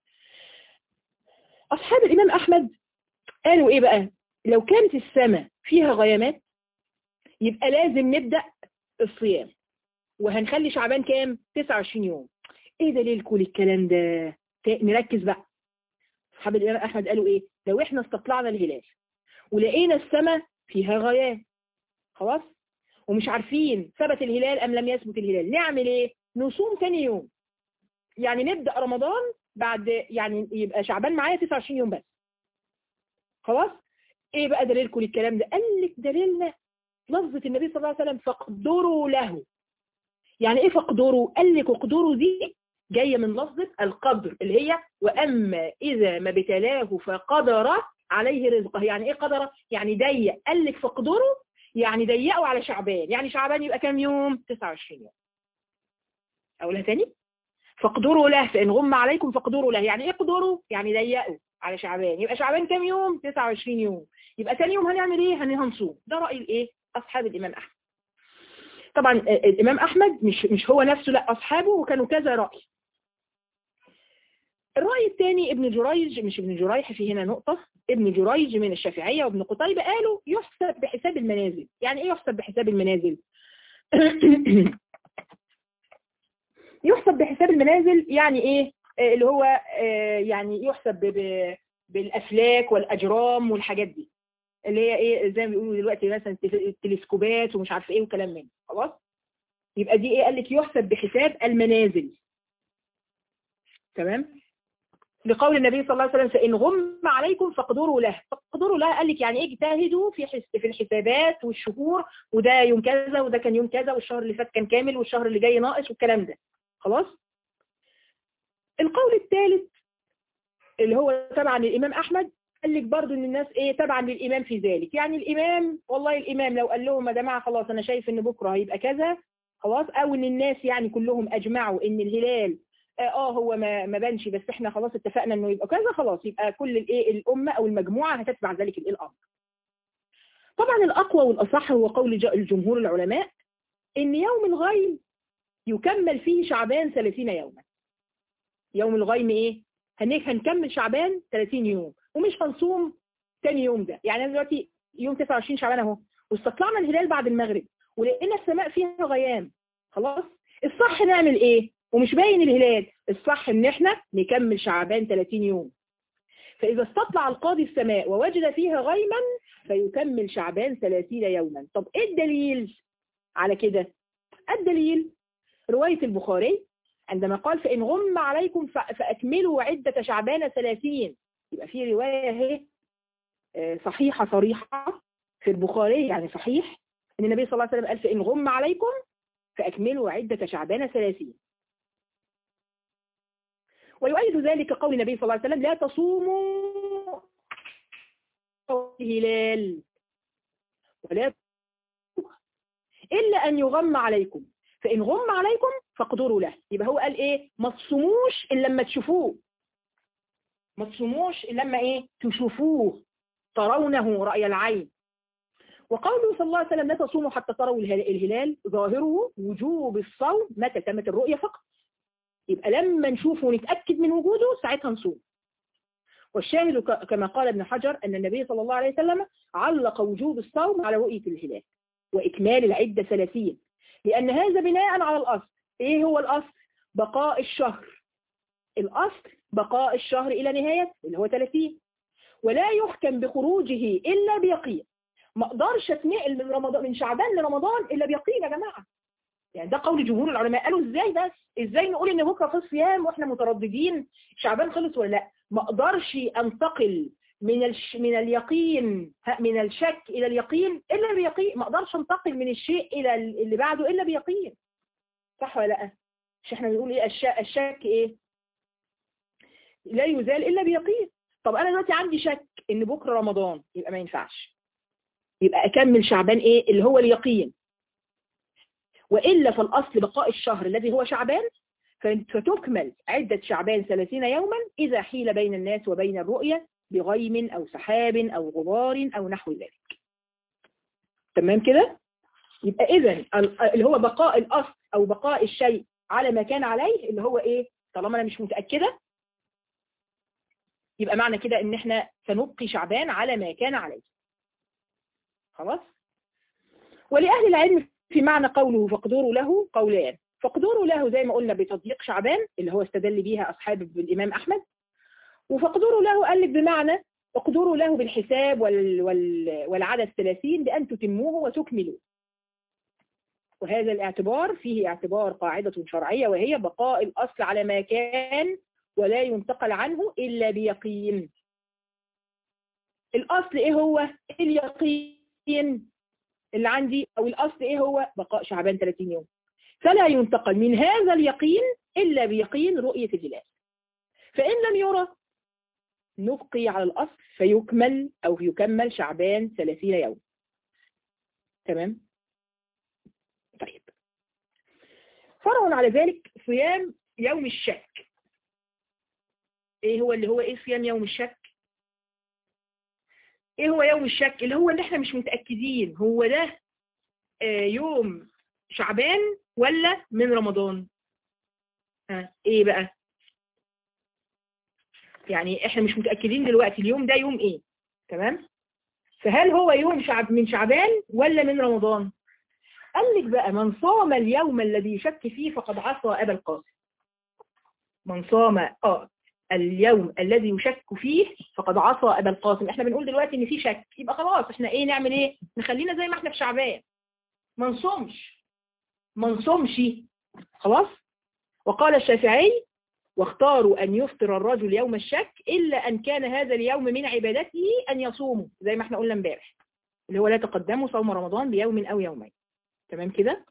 أصحاب الإمام أحمد قالوا إيه بقى لو كانت السماء فيها غيامات يبقى لازم نبدأ الصيام وهنخلي شعبان كام 29 يوم ايه دليل كل الكلام ده نركز بقى أصحاب الإمام أحمد قالوا إيه لو إحنا استطلعنا الهلال ولقينا السماء فيها غيام خلاص ومش عارفين ثبت الهلال أم لم يثبت الهلال نعمل إيه نصوم تاني يوم يعني نبدأ رمضان بعد يعني يبقى شعبان معايا 29 يوم بس خلاص ايه بقى دليلكم للكلام ده قال لك دليلنا لفظة النبي صلى الله عليه وسلم فاقدروا له يعني ايه فاقدروا قال لك اقدروا دي جاية من لفظة القدر اللي هي وأما إذا ما ابتلاه فقدر عليه رزقه يعني ايه قدر يعني ضيق قال لك فاقدروا يعني ضيقوا على شعبان يعني شعبان يبقى كام يوم 29 يوم اقولها تاني فاقدروا له فان غم عليكم فاقدروا له يعني ايه اقدروا يعني ضيقوا على شعبان يبقى شعبان كام يوم 29 يوم يبقى ثاني يوم هنعمل ايه هنصوم ده راي الايه اصحاب الامام احمد طبعا الامام احمد مش مش هو نفسه لا اصحابه وكانوا كذا راي الرأي الثاني ابن جريج مش ابن جريح في هنا نقطة ابن جريج من الشافعية وابن قتيبة قالوا يحسب بحساب المنازل يعني ايه يحسب بحساب المنازل يحسب بحساب المنازل يعني ايه اللي هو يعني يحسب بالافلاك والاجرام والحاجات دي اللي هي ايه زي ما بيقولوا دلوقتي مثلا التلسكوبات ومش عارف ايه وكلام من خلاص يبقى دي ايه قال لك يحسب بحساب المنازل تمام لقول النبي صلى الله عليه وسلم فإن غم عليكم فاقدروا له فاقدروا له قال لك يعني ايه اجتهدوا في حس في الحسابات والشهور وده يوم كذا وده كان يوم كذا والشهر اللي فات كان كامل والشهر اللي جاي ناقص والكلام ده خلاص القول الثالث اللي هو تبعا للإمام أحمد قال لك برضو ان الناس ايه تبعا للإمام في ذلك يعني الإمام والله الإمام لو قال لهم يا جماعة خلاص أنا شايف ان بكرة هيبقى كذا خلاص او ان الناس يعني كلهم اجمعوا ان الهلال اه هو ما ما بانش بس احنا خلاص اتفقنا انه يبقى كذا خلاص يبقى كل الايه الامه او المجموعه هتتبع ذلك الايه الامر طبعا الاقوى والاصح هو قول الجمهور العلماء ان يوم الغيم يكمل فيه شعبان 30 يوما يوم الغيم ايه هنيك هنكمل شعبان 30 يوم ومش هنصوم تاني يوم ده يعني انا دلوقتي يوم 29 شعبان اهو واستطلعنا الهلال بعد المغرب ولقينا السماء فيها غيام خلاص الصح نعمل ايه ومش باين الهلال الصح ان احنا نكمل شعبان 30 يوم فإذا استطلع القاضي السماء ووجد فيها غيما فيكمل شعبان 30 يوما طب ايه الدليل على كده الدليل رواية البخاري عندما قال فإن غم عليكم فأكملوا عدة شعبان 30 يبقى في رواية هي صحيحة صريحة في البخاري يعني صحيح ان النبي صلى الله عليه وسلم قال فإن غم عليكم فأكملوا عدة شعبان 30 ويؤيد ذلك قول النبي صلى الله عليه وسلم لا تصوموا الهلال ولا إلا أن يغم عليكم فإن غم عليكم فاقدروا له يبقى هو قال إيه ما تصوموش إلا لما تشوفوه ما تصوموش إلا لما إيه تشوفوه ترونه رأي العين وقوله صلى الله عليه وسلم لا تصوموا حتى تروا الهلال ظاهره وجوب الصوم متى تمت الرؤية فقط يبقى لما نشوفه ونتأكد من وجوده ساعتها نصوم والشاهد كما قال ابن حجر أن النبي صلى الله عليه وسلم علق وجوب الصوم على رؤية الهلال وإكمال العدة ثلاثين لأن هذا بناء على الأصل إيه هو الأصل؟ بقاء الشهر الأصل بقاء الشهر إلى نهاية اللي هو 30 ولا يحكم بخروجه إلا بيقين ما اقدرش اتنقل من رمضان من شعبان لرمضان إلا بيقين يا جماعة يعني ده قول جمهور العلماء قالوا ازاي بس ازاي نقول ان بكره في الصيام واحنا مترددين شعبان خلص ولا لا ما اقدرش انتقل من الش... من اليقين من الشك الى اليقين الا بيقين ما اقدرش انتقل من الشيء الى اللي بعده الا بيقين صح ولا لا مش احنا بنقول ايه الشك, الشك ايه لا يزال الا بيقين طب انا دلوقتي عندي شك ان بكره رمضان يبقى ما ينفعش يبقى اكمل شعبان ايه اللي هو اليقين وإلا فالأصل بقاء الشهر الذي هو شعبان فتكمل عدة شعبان 30 يوما إذا حيل بين الناس وبين الرؤية بغيم أو سحاب أو غبار أو نحو ذلك تمام كده؟ يبقى إذا اللي هو بقاء الأصل أو بقاء الشيء على ما كان عليه اللي هو إيه؟ طالما أنا مش متأكدة يبقى معنى كده إن إحنا سنبقي شعبان على ما كان عليه خلاص؟ ولأهل العلم في معنى قوله فاقدروا له قولان فاقدروا له زي ما قلنا بتضييق شعبان اللي هو استدل بيها أصحاب الإمام أحمد وفاقدروا له قال لك بمعنى اقدروا له بالحساب وال وال والعدد 30 بأن تتموه وتكملوا وهذا الاعتبار فيه اعتبار قاعدة شرعية وهي بقاء الأصل على ما كان ولا ينتقل عنه إلا بيقين الأصل إيه هو اليقين اللي عندي او الاصل ايه هو بقاء شعبان 30 يوم فلا ينتقل من هذا اليقين إلا بيقين رؤية الهلال فإن لم يرى نبقي على الأصل فيكمل أو يكمل شعبان 30 يوم تمام طيب فرع على ذلك صيام يوم الشك ايه هو اللي هو ايه صيام يوم الشك ايه هو يوم الشك اللي هو اللي احنا مش متأكدين هو ده آه يوم شعبان ولا من رمضان ها ايه بقى يعني احنا مش متأكدين دلوقتي اليوم ده يوم ايه تمام فهل هو يوم شعب من شعبان ولا من رمضان قال لك بقى من صام اليوم الذي يشك فيه فقد عصى أبا القاسم من صام اه اليوم الذي يشك فيه فقد عصى أبا القاسم احنا بنقول دلوقتي ان في شك يبقى خلاص احنا ايه نعمل ايه نخلينا زي ما احنا في شعبان ما نصومش ما نصومش خلاص وقال الشافعي واختاروا أن يفطر الرجل يوم الشك إلا أن كان هذا اليوم من عبادته أن يصوموا زي ما احنا قلنا امبارح اللي هو لا تقدموا صوم رمضان بيوم أو يومين تمام كده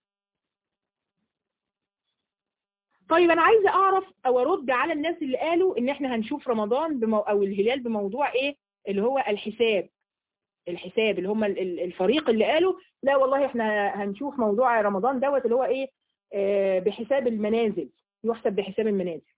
طيب أنا عايزة أعرف أو أرد على الناس اللي قالوا إن احنا هنشوف رمضان بمو أو الهلال بموضوع إيه اللي هو الحساب الحساب اللي هم الفريق اللي قالوا لا والله احنا هنشوف موضوع رمضان دوت اللي هو ايه آه بحساب المنازل يحسب بحساب المنازل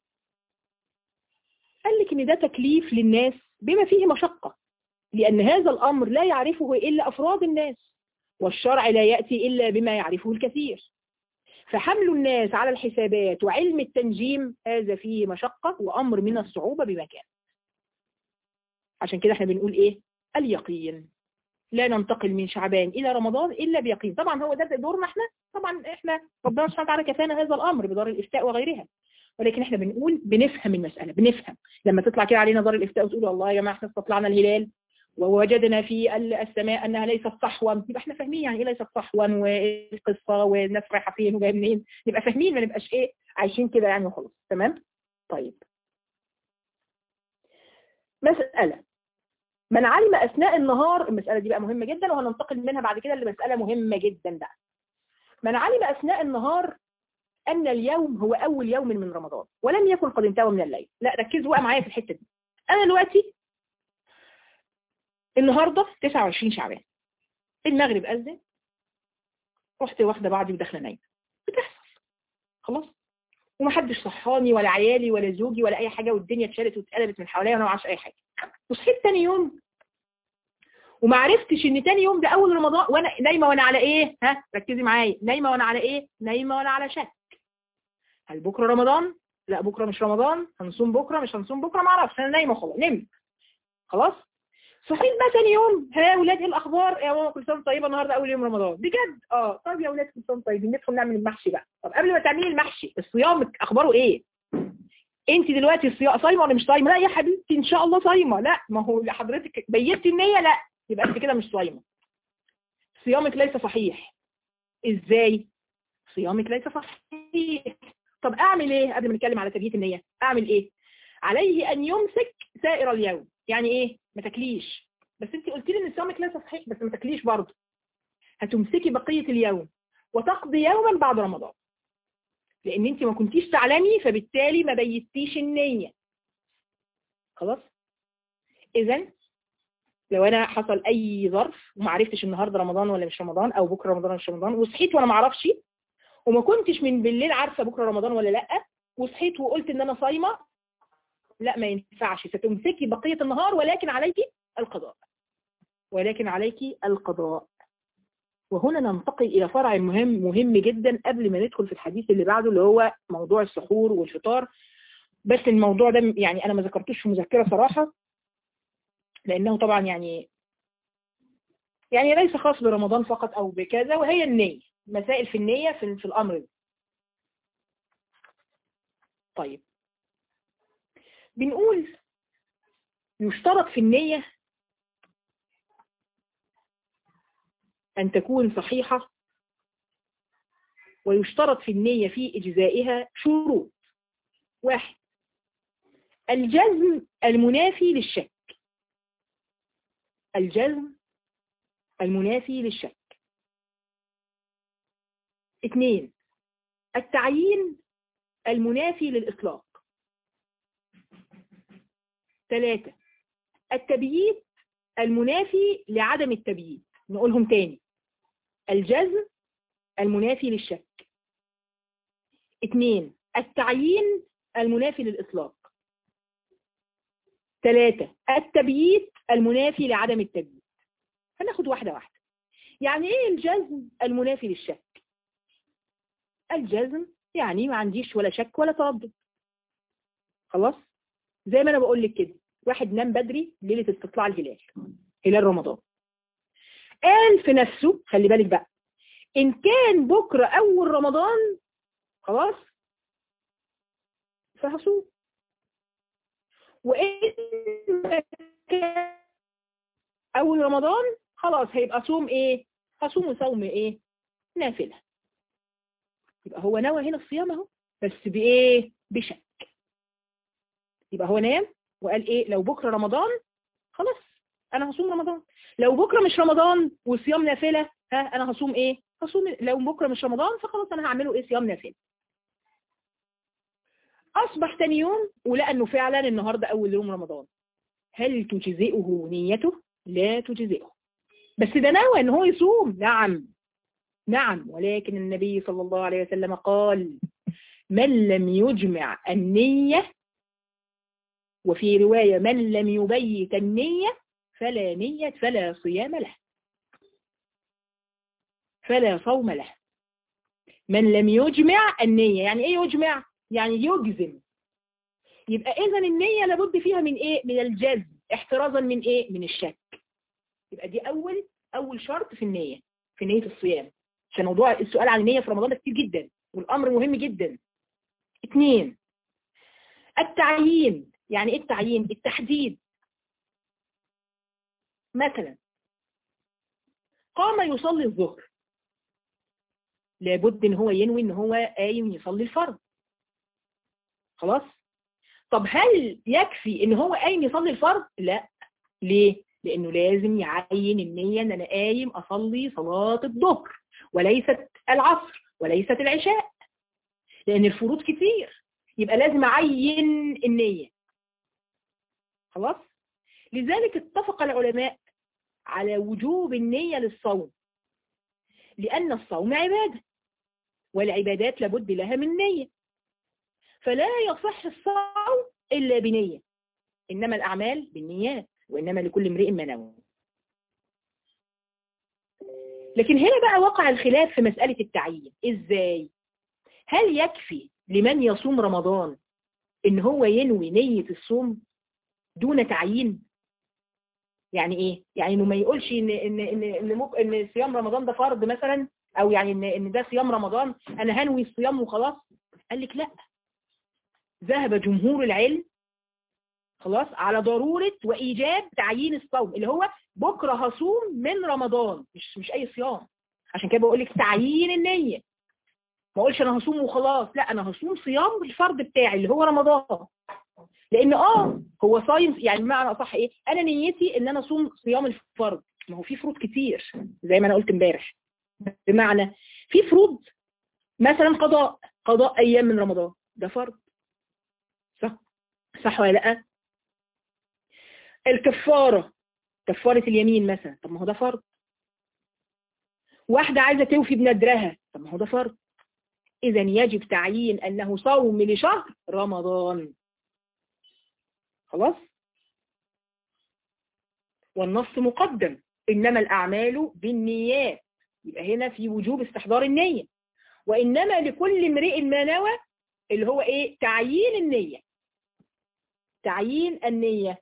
قال لك ان ده تكليف للناس بما فيه مشقة لأن هذا الأمر لا يعرفه إلا أفراد الناس والشرع لا يأتي إلا بما يعرفه الكثير فحمل الناس على الحسابات وعلم التنجيم هذا فيه مشقة وأمر من الصعوبة بمكان عشان كده احنا بنقول ايه اليقين لا ننتقل من شعبان إلى رمضان إلا بيقين طبعا هو ده دورنا احنا طبعا احنا ربنا سبحانه وتعالى كفانا هذا الأمر بدار الإفتاء وغيرها ولكن احنا بنقول بنفهم المسألة بنفهم لما تطلع كده علينا دار الإفتاء وتقول والله يا جماعة احنا استطلعنا الهلال ووجدنا في السماء أنها ليست صحوا يبقى احنا فاهمين يعني ايه ليست صحوا والقصة والناس رايحة فين وجايه منين نبقى فاهمين ما نبقاش ايه عايشين كده يعني وخلاص تمام طيب مسألة من علم أثناء النهار المسألة دي بقى مهمة جدا وهننتقل منها بعد كده لمسألة مهمة جدا بقى من علم أثناء النهار أن اليوم هو أول يوم من رمضان ولم يكن قد انتهى من الليل لا ركزوا بقى معايا في الحتة دي أنا دلوقتي النهاردة 29 شعبان المغرب أذن رحت واحدة بعضي وداخله نايمة بتحصل خلاص ومحدش صحاني ولا عيالي ولا زوجي ولا أي حاجة والدنيا اتشالت واتقلبت من حواليا وأنا ما اعرفش أي حاجة وصحيت تاني يوم وما عرفتش ان تاني يوم ده اول رمضان وانا نايمه وانا على ايه ها ركزي معايا نايمه وانا على ايه نايمه وانا على شك هل بكره رمضان لا بكره مش رمضان هنصوم بكره مش هنصوم بكره ما اعرفش انا نايمه خلاص نمت خلاص صحيت بقى تاني يوم ها يا ولاد ايه الاخبار يا ماما كل سنه طيبه النهارده اول يوم رمضان بجد اه طب يا ولاد كل سنه طيبين ندخل نعمل المحشي بقى طب قبل ما تعملي المحشي الصيام اخباره ايه انت دلوقتي الصيام صايمه ولا مش صايمه لا يا حبيبتي ان شاء الله صايمه لا ما هو حضرتك بيتي النيه لا يبقى انت كده مش صايمه صيامك ليس صحيح ازاي صيامك ليس صحيح طب اعمل ايه قبل ما نتكلم على تبييت النيه اعمل ايه عليه ان يمسك سائر اليوم يعني ايه ما تاكليش بس انت قلت لي ان صيامك ليس صحيح بس ما تاكليش برضه هتمسكي بقيه اليوم وتقضي يوما بعد رمضان لان انت ما كنتيش تعلمي فبالتالي ما بيتيش النية خلاص اذا لو انا حصل اي ظرف وما عرفتش النهارده رمضان ولا مش رمضان او بكره رمضان ولا مش رمضان وصحيت وانا ما اعرفش وما كنتش من بالليل عارفه بكره رمضان ولا لا وصحيت وقلت ان انا صايمه لا ما ينفعش ستمسكي بقيه النهار ولكن عليك القضاء ولكن عليك القضاء وهنا ننتقل إلى فرع مهم مهم جدا قبل ما ندخل في الحديث اللي بعده اللي هو موضوع السحور والفطار بس الموضوع ده يعني أنا ما ذكرتوش في مذكرة صراحة لأنه طبعا يعني يعني ليس خاص برمضان فقط أو بكذا وهي النية مسائل في النية في, في الأمر ده طيب بنقول يشترط في النية أن تكون صحيحة ويشترط في النية في إجزائها شروط واحد الجزم المنافي للشك الجزم المنافي للشك اثنين التعيين المنافي للإطلاق ثلاثة التبييت المنافي لعدم التبييت نقولهم تاني الجزم المنافي للشك اثنين التعيين المنافي للإطلاق ثلاثة التبييت المنافي لعدم التبييت هناخد واحدة واحدة يعني ايه الجزم المنافي للشك الجزم يعني ما عنديش ولا شك ولا تردد خلاص زي ما انا بقول لك كده واحد نام بدري ليلة استطلاع الهلال هلال رمضان قال في نفسه خلي بالك بقى ان كان بكرة اول رمضان خلاص فهصوم وإن كان أول رمضان خلاص هيبقى صوم إيه هصوم صوم إيه نافلة يبقى هو نوى هنا الصيام اهو بس بإيه بشك يبقى هو نام وقال إيه لو بكرة رمضان خلاص أنا هصوم رمضان لو بكرة مش رمضان وصيام نافلة ها أنا هصوم إيه هصوم لو بكرة مش رمضان فخلاص أنا هعمله إيه صيام نافلة أصبح تاني يوم ولقى أنه فعلا النهاردة أول يوم رمضان هل تجزئه نيته؟ لا تجزئه بس ده نوى أنه هو يصوم نعم نعم ولكن النبي صلى الله عليه وسلم قال من لم يجمع النية وفي رواية من لم يبيت النية فلا نية فلا صيام له فلا صوم له من لم يجمع النية يعني ايه يجمع يعني يجزم يبقى اذا النية لابد فيها من ايه من الجزم احترازا من ايه من الشك يبقى دي اول اول شرط في النية في نية الصيام عشان موضوع السؤال عن النية في رمضان ده كتير جدا والامر مهم جدا اثنين التعيين يعني ايه التعيين التحديد مثلا قام يصلي الظهر لابد ان هو ينوي ان هو قايم يصلي الفرض خلاص طب هل يكفي ان هو قايم يصلي الفرض لا ليه لانه لازم يعين النية ان انا قايم اصلي صلاة الظهر وليست العصر وليست العشاء لان الفروض كتير يبقى لازم اعين النية خلاص لذلك اتفق العلماء على وجوب النية للصوم لأن الصوم عبادة والعبادات لابد لها من نية فلا يصح الصوم إلا بنية إنما الأعمال بالنيات وإنما لكل امرئ ما نوى لكن هنا بقى وقع الخلاف في مسألة التعيين إزاي هل يكفي لمن يصوم رمضان إن هو ينوي نية الصوم دون تعيين يعني ايه يعني انه ما يقولش ان ان ان ان, مك... إن صيام رمضان ده فرض مثلا او يعني ان ان ده صيام رمضان انا هنوي الصيام وخلاص قال لك لا ذهب جمهور العلم خلاص على ضرورة وايجاب تعيين الصوم اللي هو بكرة هصوم من رمضان مش مش اي صيام عشان كده بقول لك تعيين النية ما اقولش انا هصوم وخلاص لا انا هصوم صيام الفرض بتاعي اللي هو رمضان لان اه هو صايم يعني بمعنى اصح ايه انا نيتي ان انا اصوم صيام الفرض ما هو في فروض كتير زي ما انا قلت امبارح بمعنى في فروض مثلا قضاء قضاء ايام من رمضان ده فرض صح صح ولا لا الكفاره كفاره اليمين مثلا طب ما هو ده فرض واحده عايزه توفي بنذرها طب ما هو ده فرض اذا يجب تعيين انه صوم لشهر رمضان خلاص والنص مقدم إنما الأعمال بالنيات يبقى هنا في وجوب استحضار النية وإنما لكل امرئ ما نوى اللي هو إيه تعيين النية تعيين النية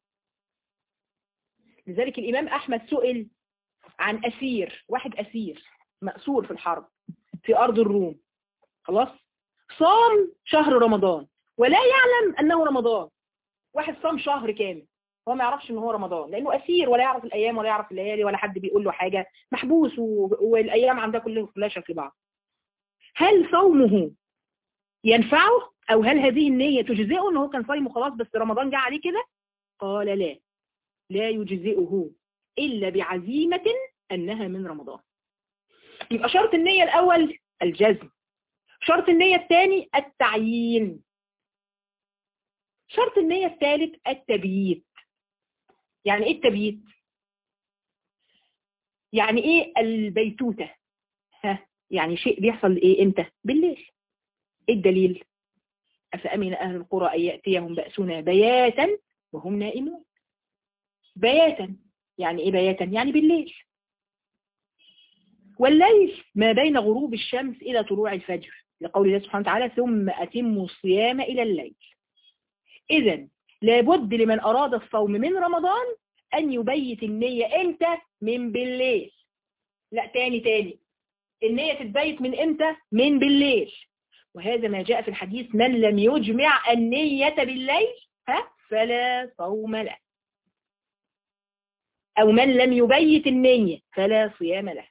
لذلك الإمام أحمد سئل عن أسير واحد أسير مأسور في الحرب في أرض الروم خلاص صام شهر رمضان ولا يعلم أنه رمضان واحد صام شهر كامل هو ما يعرفش ان هو رمضان لانه اسير ولا يعرف الايام ولا يعرف الليالي ولا حد بيقول له حاجه محبوس و... والايام عندها كلها كلها شكل بعض هل صومه ينفعه او هل هذه النيه تجزئه ان هو كان صايم وخلاص بس رمضان جه عليه كده قال لا لا يجزئه الا بعزيمه انها من رمضان يبقى شرط النيه الاول الجزم شرط النية الثاني التعيين شرط النية الثالث التبييت يعني ايه التبييت يعني ايه البيتوتة ها يعني شيء بيحصل ايه امتى بالليل ايه الدليل أفأمن أهل القرى أن يأتيهم بأسنا بياتا وهم نائمون بياتا يعني ايه بياتا يعني بالليل والليل ما بين غروب الشمس إلى طلوع الفجر لقول الله سبحانه وتعالى ثم أتموا الصيام إلى الليل إذا لابد لمن أراد الصوم من رمضان أن يبيت النية إمتى من بالليل لا تاني تاني النية تتبيت من إمتى من بالليل وهذا ما جاء في الحديث من لم يجمع النية بالليل ها فلا صوم له أو من لم يبيت النية فلا صيام له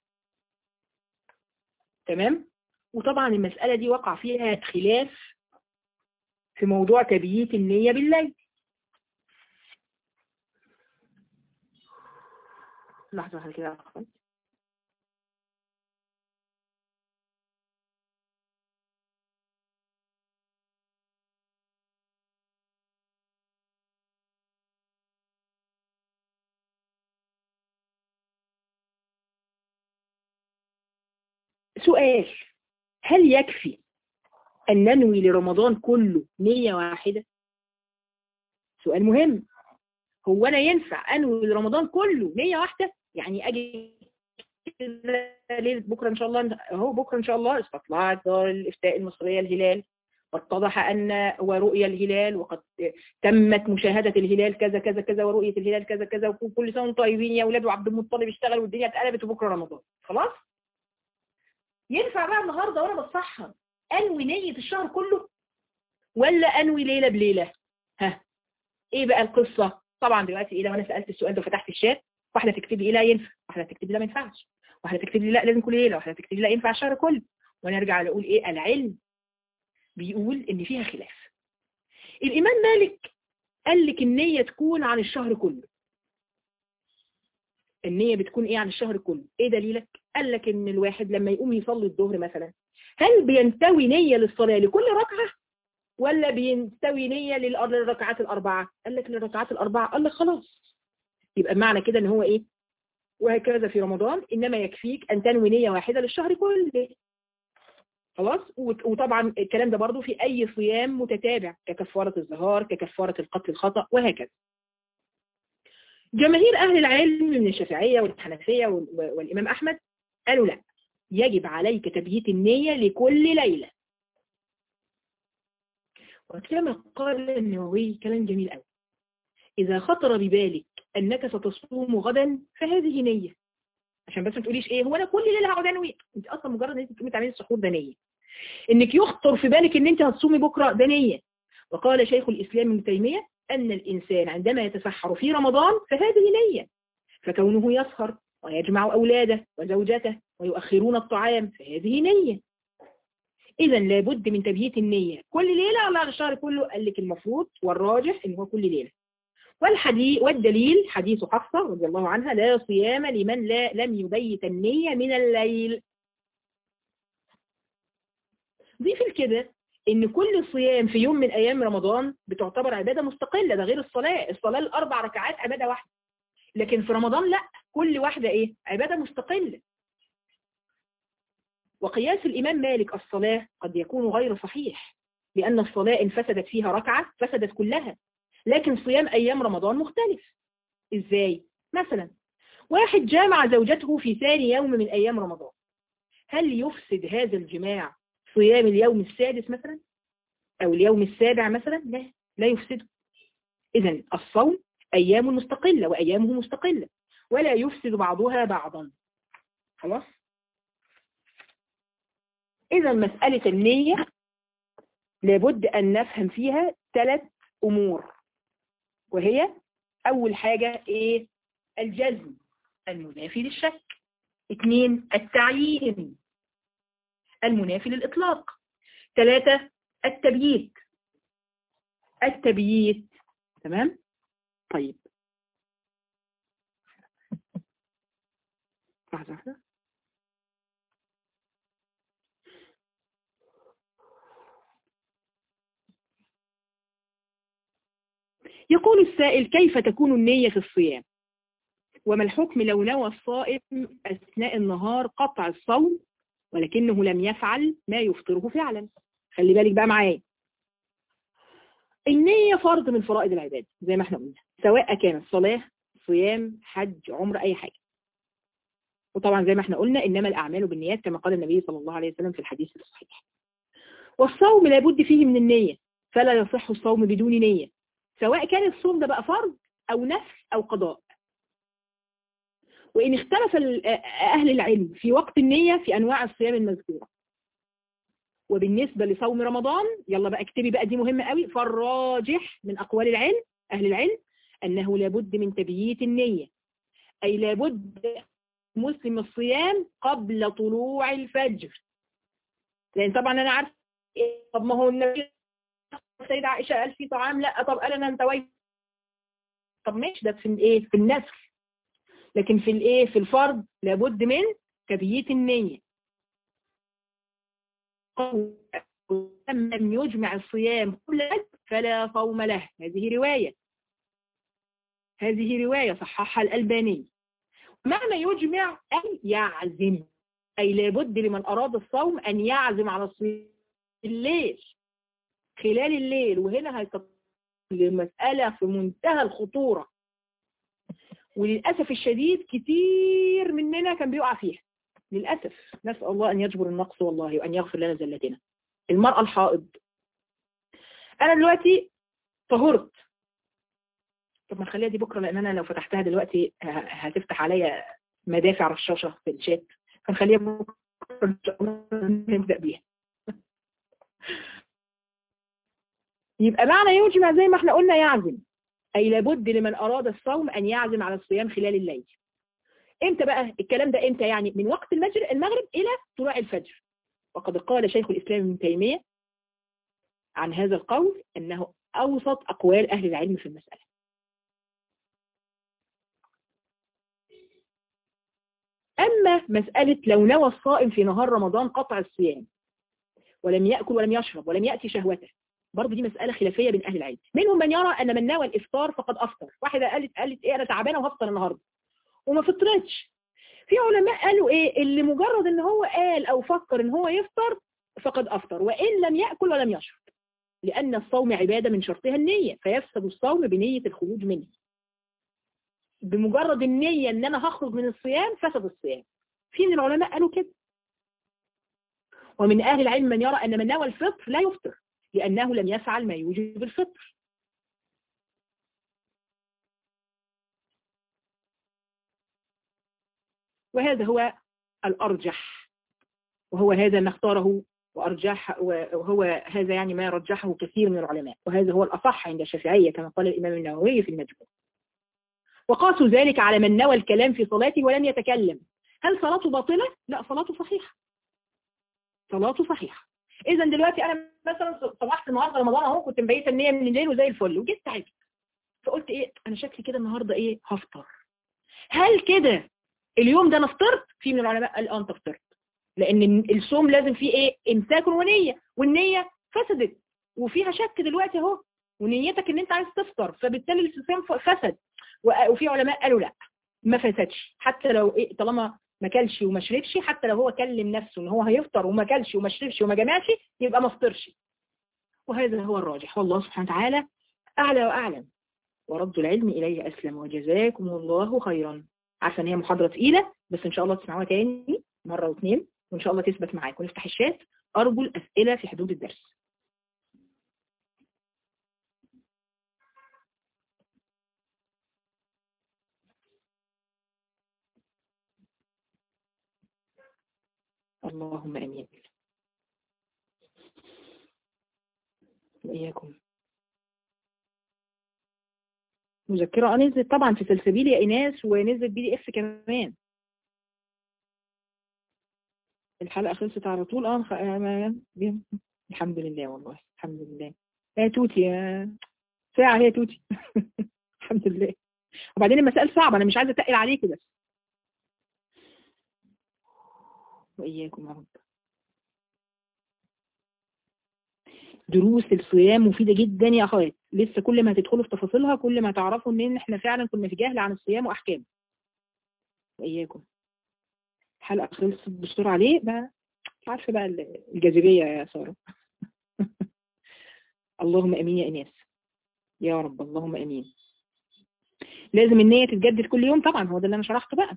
تمام وطبعا المسألة دي وقع فيها خلاف في موضوع تبييت النية بالليل لحظة واحدة كده أخوان سؤال هل يكفي أن ننوي لرمضان كله نية واحدة سؤال مهم هو أنا ينفع أنوي لرمضان كله نية واحدة يعني أجي ليلة بكرة إن شاء الله أهو بكرة إن شاء الله استطلعت دار الإفتاء المصرية الهلال واتضح أن ورؤية الهلال وقد تمت مشاهدة الهلال كذا كذا كذا ورؤية الهلال كذا كذا وكل سنة طيبين يا أولاد وعبد المطلب اشتغل والدنيا اتقلبت وبكرة رمضان خلاص ينفع بقى النهاردة وأنا بتصحى أنوي نية الشهر كله ولا أنوي ليلة بليلة ها إيه بقى القصة طبعا دلوقتي إيه لو أنا سألت السؤال ده وفتحت الشات واحدة تكتب لي إيه لا ينفع واحدة تكتب لي لا ما ينفعش واحدة تكتب لي لا لازم كل ليلة واحدة تكتب لي لا ينفع الشهر كله وأنا أرجع أقول إيه العلم بيقول إن فيها خلاف الإمام مالك قال لك النية تكون عن الشهر كله النية بتكون ايه عن الشهر كله ايه دليلك قال لك ان الواحد لما يقوم يصلي الظهر مثلا هل بينتوي نية للصلاة لكل ركعة ولا بينتوي نية للركعات الاربعة قال لك للركعات الاربعة قال لك خلاص يبقى معنى كده ان هو ايه وهكذا في رمضان انما يكفيك ان تنوي نية واحدة للشهر كله خلاص وطبعا الكلام ده برضو في اي صيام متتابع ككفارة الظهار ككفارة القتل الخطأ وهكذا جماهير أهل العلم من الشافعية والحنفية والإمام أحمد قالوا لا يجب عليك تبييت النية لكل ليلة وكما قال النووي كلام جميل قوي إذا خطر ببالك أنك ستصوم غدا فهذه نية عشان بس ما تقوليش ايه هو انا كل ليله هقعد انوي انت اصلا مجرد ان انت تقومي تعملي السحور ده نيه انك يخطر في بالك ان انت هتصومي بكره ده نيه وقال شيخ الاسلام ابن تيميه أن الإنسان عندما يتسحر في رمضان فهذه نية فكونه يسهر ويجمع أولاده وزوجته ويؤخرون الطعام فهذه نية إذا لابد من تبييت النية كل ليلة ولا على الشهر كله قال لك المفروض والراجح إن هو كل ليلة والحديث والدليل حديث حفصة رضي الله عنها لا صيام لمن لا لم يبيت النية من الليل ضيف الكده ان كل صيام في يوم من ايام رمضان بتعتبر عبادة مستقلة ده غير الصلاة الصلاة الاربع ركعات عبادة واحدة لكن في رمضان لا كل واحدة ايه عبادة مستقلة وقياس الامام مالك الصلاة قد يكون غير صحيح لان الصلاة ان فسدت فيها ركعة فسدت كلها لكن صيام ايام رمضان مختلف ازاي مثلا واحد جامع زوجته في ثاني يوم من ايام رمضان هل يفسد هذا الجماع صيام اليوم السادس مثلا أو اليوم السابع مثلا لا لا يفسده إذا الصوم أيام مستقلة وأيامه مستقلة ولا يفسد بعضها بعضا خلاص إذا مسألة النية لابد أن نفهم فيها ثلاث أمور وهي أول حاجة إيه الجزم المنافي للشك اثنين التعيين المنافي للإطلاق ثلاثة التبييت التبييت تمام طيب لحظة واحدة يقول السائل كيف تكون النية في الصيام وما الحكم لو نوى الصائم أثناء النهار قطع الصوم ولكنه لم يفعل ما يفطره فعلا خلي بالك بقى معايا النية فرض من فرائض العباد زي ما احنا قلنا سواء كانت صلاة صيام حج عمر أي حاجة وطبعا زي ما احنا قلنا إنما الأعمال بالنيات كما قال النبي صلى الله عليه وسلم في الحديث الصحيح والصوم لابد فيه من النية فلا يصح الصوم بدون نية سواء كان الصوم ده بقى فرض أو نفل أو قضاء وإن اختلف أهل العلم في وقت النية في أنواع الصيام المذكورة وبالنسبة لصوم رمضان يلا بقى اكتبي بقى دي مهمة قوي فالراجح من أقوال العلم أهل العلم أنه لابد من تبييت النية أي لابد مسلم الصيام قبل طلوع الفجر لأن طبعا أنا عارف إيه طب ما هو النبي السيدة عائشة قال في طعام لا طب قال أنا انتويت طب ماشي ده في الايه في النسخ لكن في الايه في الفرض لابد من تبييت النية من لم يجمع الصيام كل فلا صوم له هذه رواية هذه رواية صححها الألباني معنى يجمع أي يعزم أي لابد لمن أراد الصوم أن يعزم على الصيام الليل خلال الليل وهنا هيتطلع لمسألة في منتهى الخطورة وللأسف الشديد كتير مننا كان بيقع فيها للأسف نسأل الله أن يجبر النقص والله وأن يغفر لنا زلتنا المرأة الحائض أنا دلوقتي طهرت طب ما نخليها دي بكرة لأن أنا لو فتحتها دلوقتي هتفتح عليا مدافع رشاشة في الشات فنخليها بكرة نبدأ بيها يبقى معنى يجمع زي ما احنا قلنا يعزم أي لابد لمن أراد الصوم أن يعزم على الصيام خلال الليل امتى بقى الكلام ده امتى يعني من وقت المغرب المغرب إلى طلوع الفجر وقد قال شيخ الإسلام ابن تيمية عن هذا القول أنه أوسط أقوال أهل العلم في المسألة أما مسألة لو نوى الصائم في نهار رمضان قطع الصيام ولم يأكل ولم يشرب ولم يأتي شهوته برضه دي مسألة خلافية بين أهل العلم منهم من يرى أن من نوى الإفطار فقد أفطر واحدة قالت قالت إيه أنا تعبانة وهفطر النهاردة وما فطرتش في علماء قالوا إيه اللي مجرد إن هو قال أو فكر إن هو يفطر فقد أفطر وإن لم يأكل ولم يشرب لأن الصوم عبادة من شرطها النية فيفسد الصوم بنية الخروج منه بمجرد النية إن أنا هخرج من الصيام فسد الصيام في من العلماء قالوا كده ومن أهل العلم من يرى أن من نوى الفطر لا يفطر لأنه لم يفعل ما يوجب الفطر وهذا هو الأرجح وهو هذا ما اختاره وأرجح وهو هذا يعني ما رجحه كثير من العلماء وهذا هو الأصح عند الشافعية كما قال الإمام النووي في المجموع وقاسوا ذلك على من نوى الكلام في صلاته ولم يتكلم هل صلاته باطلة؟ لا صلاته صحيحة صلاته صحيحة اذا دلوقتي انا مثلا صبحت النهارده رمضان اهو كنت مبيته النيه من الليل وزي الفل وجيت تعبت فقلت ايه انا شكلي كده النهارده ايه هفطر هل كده اليوم ده انا فطرت في من العلماء قال اه انت فطرت لان الصوم لازم فيه ايه امساك ونيه والنيه فسدت وفيها شك دلوقتي اهو ونيتك ان انت عايز تفطر فبالتالي الصيام فسد وفي علماء قالوا لا ما فسدش حتى لو ايه طالما ما كلش وما شربش حتى لو هو كلم نفسه ان هو هيفطر وما كلش وما شربش وما جمعش يبقى ما فطرش وهذا هو الراجح والله سبحانه وتعالى اعلى واعلم ورد العلم اليه اسلم وجزاكم الله خيرا عارفه ان هي محاضره تقيله بس ان شاء الله تسمعوها تاني مره واثنين وان شاء الله تثبت معاكم ونفتح الشات ارجو الاسئله في حدود الدرس اللهم امين واياكم مذكرة اه نزلت طبعا في سلسبيل يا ايناس ونزلت بي دي اف كمان الحلقة خلصت على طول اه الحمد لله والله الحمد لله يا توتي يا ساعة هي توتي الحمد لله وبعدين المسائل صعبة انا مش عايزة اتقل عليكي بس وإياكم يا رب دروس الصيام مفيدة جدا يا أخوات لسه كل ما هتدخلوا في تفاصيلها كل ما تعرفوا ان احنا فعلا كنا في جهل عن الصيام وأحكامه وإياكم الحلقة خلصت بسرعة ليه بقى عارفة بقى الجاذبية يا سارة اللهم أمين يا إناس يا رب اللهم أمين لازم النية تتجدد كل يوم طبعا هو ده اللي أنا شرحته بقى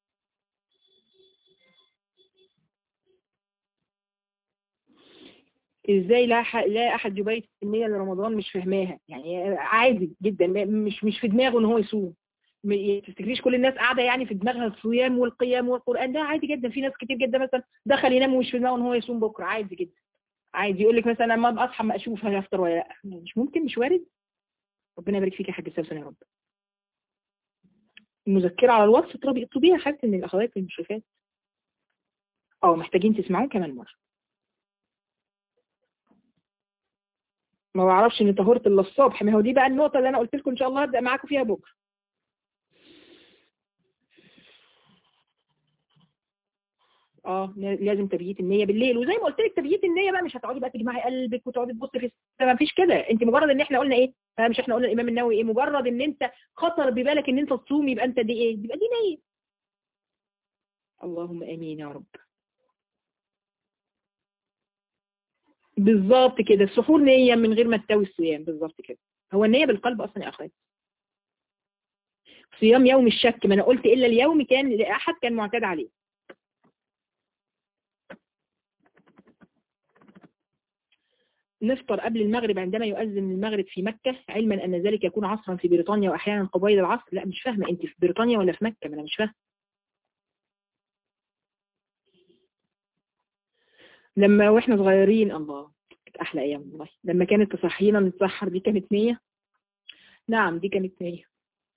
ازاي لا لا احد يبيت النية لرمضان مش فاهماها يعني عادي جدا مش مش في دماغه ان هو يصوم ما تفتكريش كل الناس قاعده يعني في دماغها الصيام والقيام والقران ده عادي جدا في ناس كتير جدا مثلا دخل ينام ومش في دماغه ان هو يصوم بكره عادي جدا عادي يقول لك مثلا لما ابقى اصحى ما اشوف هيفطر ولا لا مش ممكن مش وارد ربنا يبارك فيك يا حاج سوسن يا رب المذكره على الواتس اطلبي اطلبيها حد من الاخوات المشرفات اه محتاجين تسمعوه كمان مره ما بعرفش ان طهورة الا الصبح ما هو دي بقى النقطة اللي انا قلت لكم ان شاء الله هبدأ معاكم فيها بكرة اه لازم تبييت النية بالليل وزي ما قلت لك تبييت النية بقى مش هتقعدي بقى تجمعي قلبك وتقعدي تبصي في السماء ما فيش كده انت مجرد ان احنا قلنا ايه مش احنا قلنا الامام النووي ايه مجرد ان انت خطر ببالك ان انت تصوم يبقى انت دي ايه يبقى دي نية اللهم امين يا رب بالظبط كده السحور نية من غير ما تساوي الصيام بالظبط كده هو النية بالقلب اصلا يا اخوات صيام يوم الشك ما انا قلت الا اليوم كان لاحد كان معتاد عليه نفطر قبل المغرب عندما يؤذن المغرب في مكة علما أن ذلك يكون عصرا في بريطانيا وأحيانا قبيل العصر لا مش فاهمة أنت في بريطانيا ولا في مكة ما أنا مش فاهمة لما واحنا صغيرين الله كانت أحلى أيام والله لما كانت تصحينا نتسحر دي كانت نية نعم دي كانت نية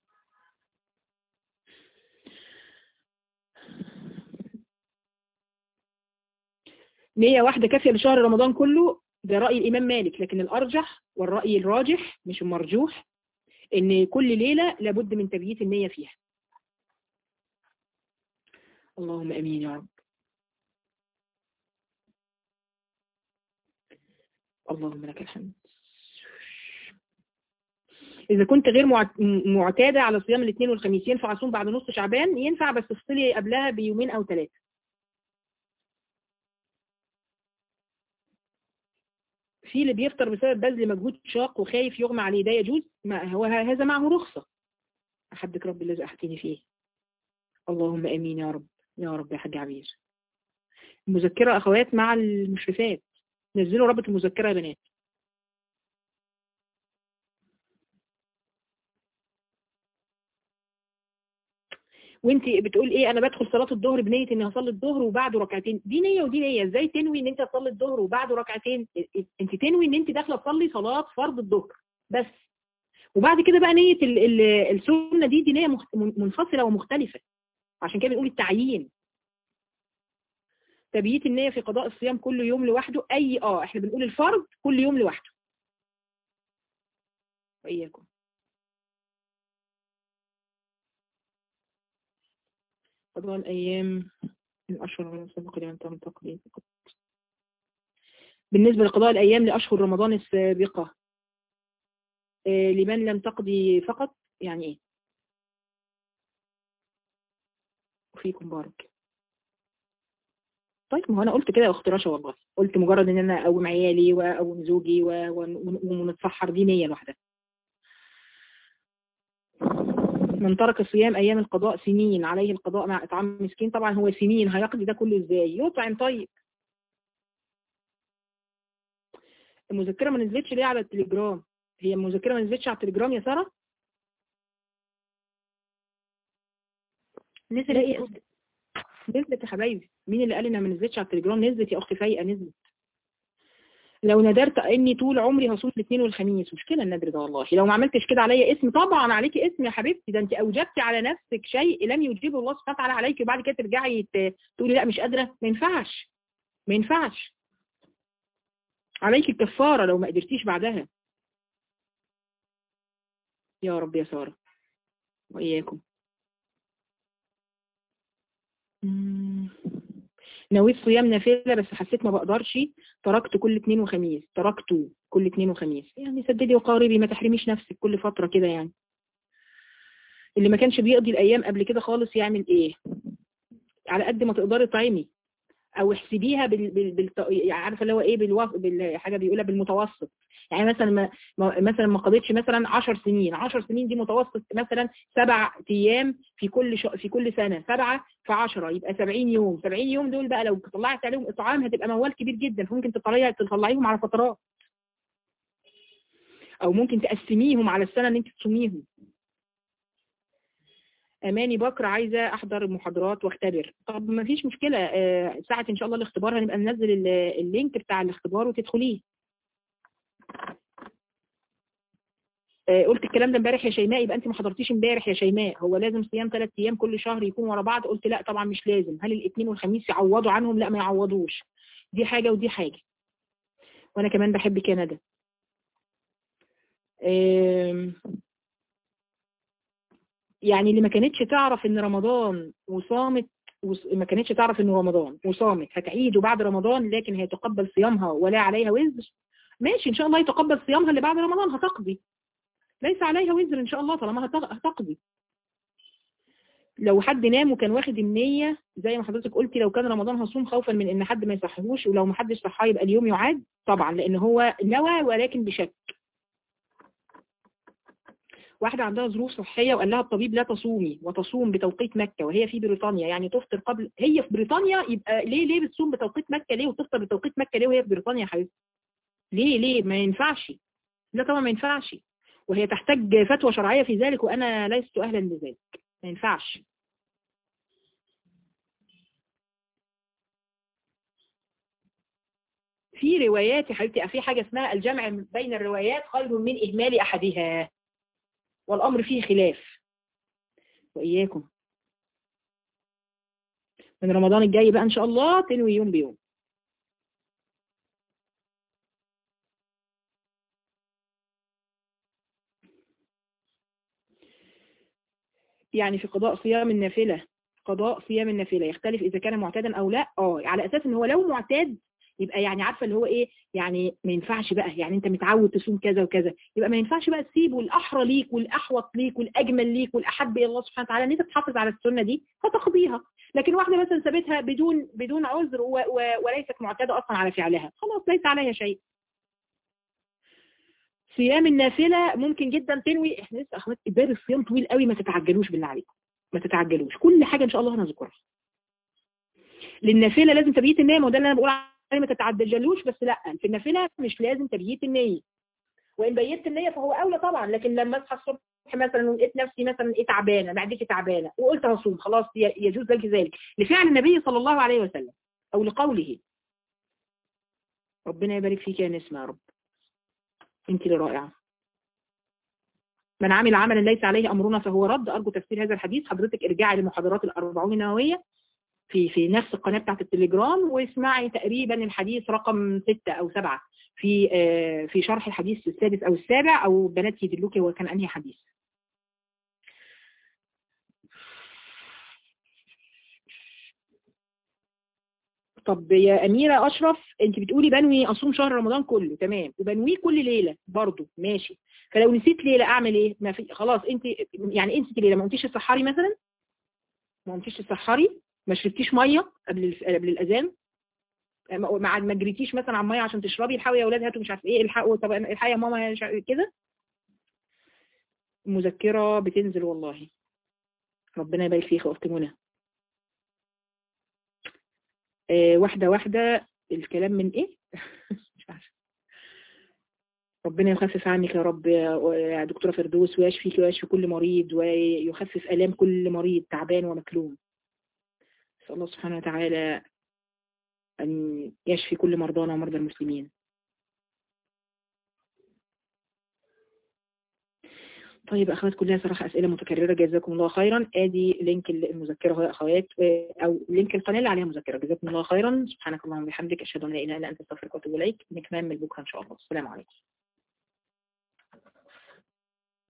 نية واحدة كافية لشهر رمضان كله ده رأي الإمام مالك لكن الأرجح والرأي الراجح مش المرجوح إن كل ليلة لابد من تبييت النية فيها اللهم أمين يا رب اللهم لك الحمد إذا كنت غير معتادة على صيام الاثنين والخميس ينفع أصوم بعد نص شعبان ينفع بس تفصلي قبلها بيومين أو ثلاثة في اللي بيفطر بسبب بذل مجهود شاق وخايف يغمى عليه ده يجوز ما هو هذا معه رخصة أحبك رب الذي أحتني فيه اللهم أمين يا رب يا رب يا حاج عبير المذكرة أخوات مع المشرفات نزلوا رابط المذكرة يا بنات وانت بتقول ايه انا بدخل صلاة الظهر بنية اني هصلي الظهر وبعده ركعتين دي نية ودي نية ازاي تنوي ان انت تصلي الظهر وبعده ركعتين انت تنوي ان انت داخله تصلي صلاة فرض الظهر بس وبعد كده بقى نية ال ال السنة دي دي نية منفصلة ومختلفة عشان كده بنقول التعيين تبييت النية في قضاء الصيام كل يوم لوحده اي اه احنا بنقول الفرض كل يوم لوحده واياكم قضاء الأيام من أشهر رمضان السابقة لمن تم تقديم بالنسبة لقضاء الأيام لأشهر رمضان السابقة آه لمن لم تقضي فقط يعني إيه وفيكم بارك طيب ما هو أنا قلت كده يا أخت رشا والله قلت مجرد إن أنا أقوم عيالي وأقوم زوجي ونتسحر دي نية لوحدها من ترك الصيام أيام القضاء سنين عليه القضاء مع إطعام مسكين طبعا هو سنين هيقضي ده كله إزاي يطعم طيب المذكرة ما نزلتش ليه على التليجرام هي المذكرة ما نزلتش على التليجرام يا سارة نزل ايه نزلت يا حبايبي مين اللي قال انها ما نزلتش على التليجرام نزلت يا اختي فايقه نزلت لو ندرت اني طول عمري هصوم الاثنين والخميس مشكله الندر ده والله لو ما عملتش كده عليا اسم طبعا عليكي اسم يا حبيبتي ده انت اوجبتي على نفسك شيء لم يوجبه الله سبحانه وتعالى عليكي وبعد كده ترجعي تقولي لا مش قادره ما ينفعش ما ينفعش عليكي الكفاره لو ما قدرتيش بعدها يا رب يا ساره واياكم نويت صيام نافلة بس حسيت ما بقدرش تركت كل اثنين وخميس تركته كل اثنين وخميس يعني سددي وقاربي ما تحرميش نفسك كل فترة كده يعني اللي ما كانش بيقضي الايام قبل كده خالص يعمل ايه على قد ما تقدري طعمي او احسبيها بال, بال... بال... يعني عارفه اللي هو ايه بالوف... بالحاجه بيقولها بالمتوسط يعني مثلا ما... مثلا ما قضيتش مثلا 10 سنين 10 سنين دي متوسط مثلا سبع ايام في كل ش... في كل سنه سبعه في 10 يبقى 70 يوم 70 يوم دول بقى لو طلعت عليهم اطعام هتبقى موال كبير جدا فممكن تطلعي تطلعيهم على فترات او ممكن تقسميهم على السنه اللي انت تصوميهم اماني بكر عايزه احضر المحاضرات واختبر طب ما فيش مشكله آه، ساعه ان شاء الله الاختبار هنبقى ننزل ال- اللينك بتاع الاختبار وتدخليه آه، قلت الكلام ده امبارح يا شيماء يبقى انت ما حضرتيش امبارح يا شيماء هو لازم صيام ثلاث ايام كل شهر يكون ورا بعض قلت لا طبعا مش لازم هل الاثنين والخميس يعوضوا عنهم لا ما يعوضوش دي حاجه ودي حاجه وانا كمان بحب كندا آم، يعني اللي ما كانتش تعرف ان رمضان وصامت وص- ما كانتش تعرف انه رمضان وصامت هتعيده بعد رمضان لكن هيتقبل صيامها ولا عليها وزر ماشي ان شاء الله يتقبل صيامها اللي بعد رمضان هتقضي ليس عليها وزر ان شاء الله طالما هتق- هتقضي لو حد نام وكان واخد النية زي ما حضرتك قلتي لو كان رمضان هصوم خوفا من ان حد ما يصحيهوش ولو ما حدش صحاه يبقى اليوم يعاد طبعا لان هو نوى ولكن بشك واحدة عندها ظروف صحية وقال لها الطبيب لا تصومي وتصوم بتوقيت مكة وهي في بريطانيا يعني تفطر قبل هي في بريطانيا يبقى ليه ليه بتصوم بتوقيت مكة ليه وتفطر بتوقيت مكة ليه وهي في بريطانيا يا حبيبتي ليه ليه ما ينفعش لا طبعا ما ينفعش وهي تحتاج فتوى شرعية في ذلك وأنا لست أهلا لذلك ما ينفعش في روايات يا حبيبتي في حاجة اسمها الجمع بين الروايات خير من إهمال أحدها والأمر فيه خلاف وإياكم من رمضان الجاي بقى إن شاء الله تنوي يوم بيوم يعني في قضاء صيام النافلة قضاء صيام النافلة يختلف إذا كان معتادا أو لا اه على أساس إن هو لو معتاد يبقى يعني عارفة اللي هو إيه يعني ما ينفعش بقى يعني أنت متعود تصوم كذا وكذا يبقى ما ينفعش بقى تسيبه الأحرى ليك والأحوط ليك والأجمل ليك والأحب إلى الله سبحانه وتعالى إن أنت تحافظ على السنة دي فتقضيها لكن واحدة مثلا سابتها بدون بدون عذر و و وليست معتادة أصلا على فعلها خلاص ليس عليها شيء صيام النافلة ممكن جدا تنوي احنا لسه اخوات باب الصيام طويل قوي ما تتعجلوش بالله عليكم ما تتعجلوش كل حاجة ان شاء الله هنذكرها للنافلة لازم تبييت النية وده اللي انا بقول عليه ما تتعجلوش بس لا في النافلة مش لازم تبييت النية وان بيت النية فهو اولى طبعا لكن لما اصحى الصبح مثلا ولقيت نفسي مثلا ايه تعبانه معدتي تعبانه وقلت هصوم خلاص يجوز لك ذلك لفعل النبي صلى الله عليه وسلم او لقوله ربنا يبارك فيك يا نسمة يا رب انت اللي رائعه من عمل عملا ليس عليه امرنا فهو رد ارجو تفسير هذا الحديث حضرتك ارجعي لمحاضرات الاربعون النوويه في في نفس القناه بتاعت التليجرام واسمعي تقريبا الحديث رقم ستة او سبعة في في شرح الحديث السادس او السابع او بنات يدلوكي هو كان انهي حديث طب يا أميرة أشرف أنت بتقولي بنوي أصوم شهر رمضان كله تمام وبنويه كل ليلة برضه ماشي فلو نسيت ليلة أعمل إيه ما في خلاص أنت يعني إيه نسيت ليلة ما قمتيش تسحري مثلا ما قمتيش تسحري ما شربتيش مية قبل قبل الأذان ما ما جريتيش مثلا على المية عشان تشربي الحقوا يا أولاد هاتوا مش عارف إيه الحقوا طب الحقوا يا ماما كده المذكرة بتنزل والله ربنا يبارك فيك يا أخت منى آه واحدة واحدة الكلام من ايه مش عارفة ربنا يخفف عنك يا رب يا دكتورة فردوس ويشفيك ويشفي كل مريض ويخفف ألام كل مريض تعبان ومكلوم نسأل الله سبحانه وتعالى أن يشفي كل مرضانا ومرضى المسلمين طيب أخوات كلها صراحة أسئلة متكررة جزاكم الله خيرا آدي لينك المذكرة هو يا أخوات أو لينك القناة اللي عليها مذكرة جزاكم الله خيرا سبحانك اللهم وبحمدك أشهد أن لا إله إلا أنت أستغفرك وأتوب إليك نكمل بكرة إن شاء الله السلام عليكم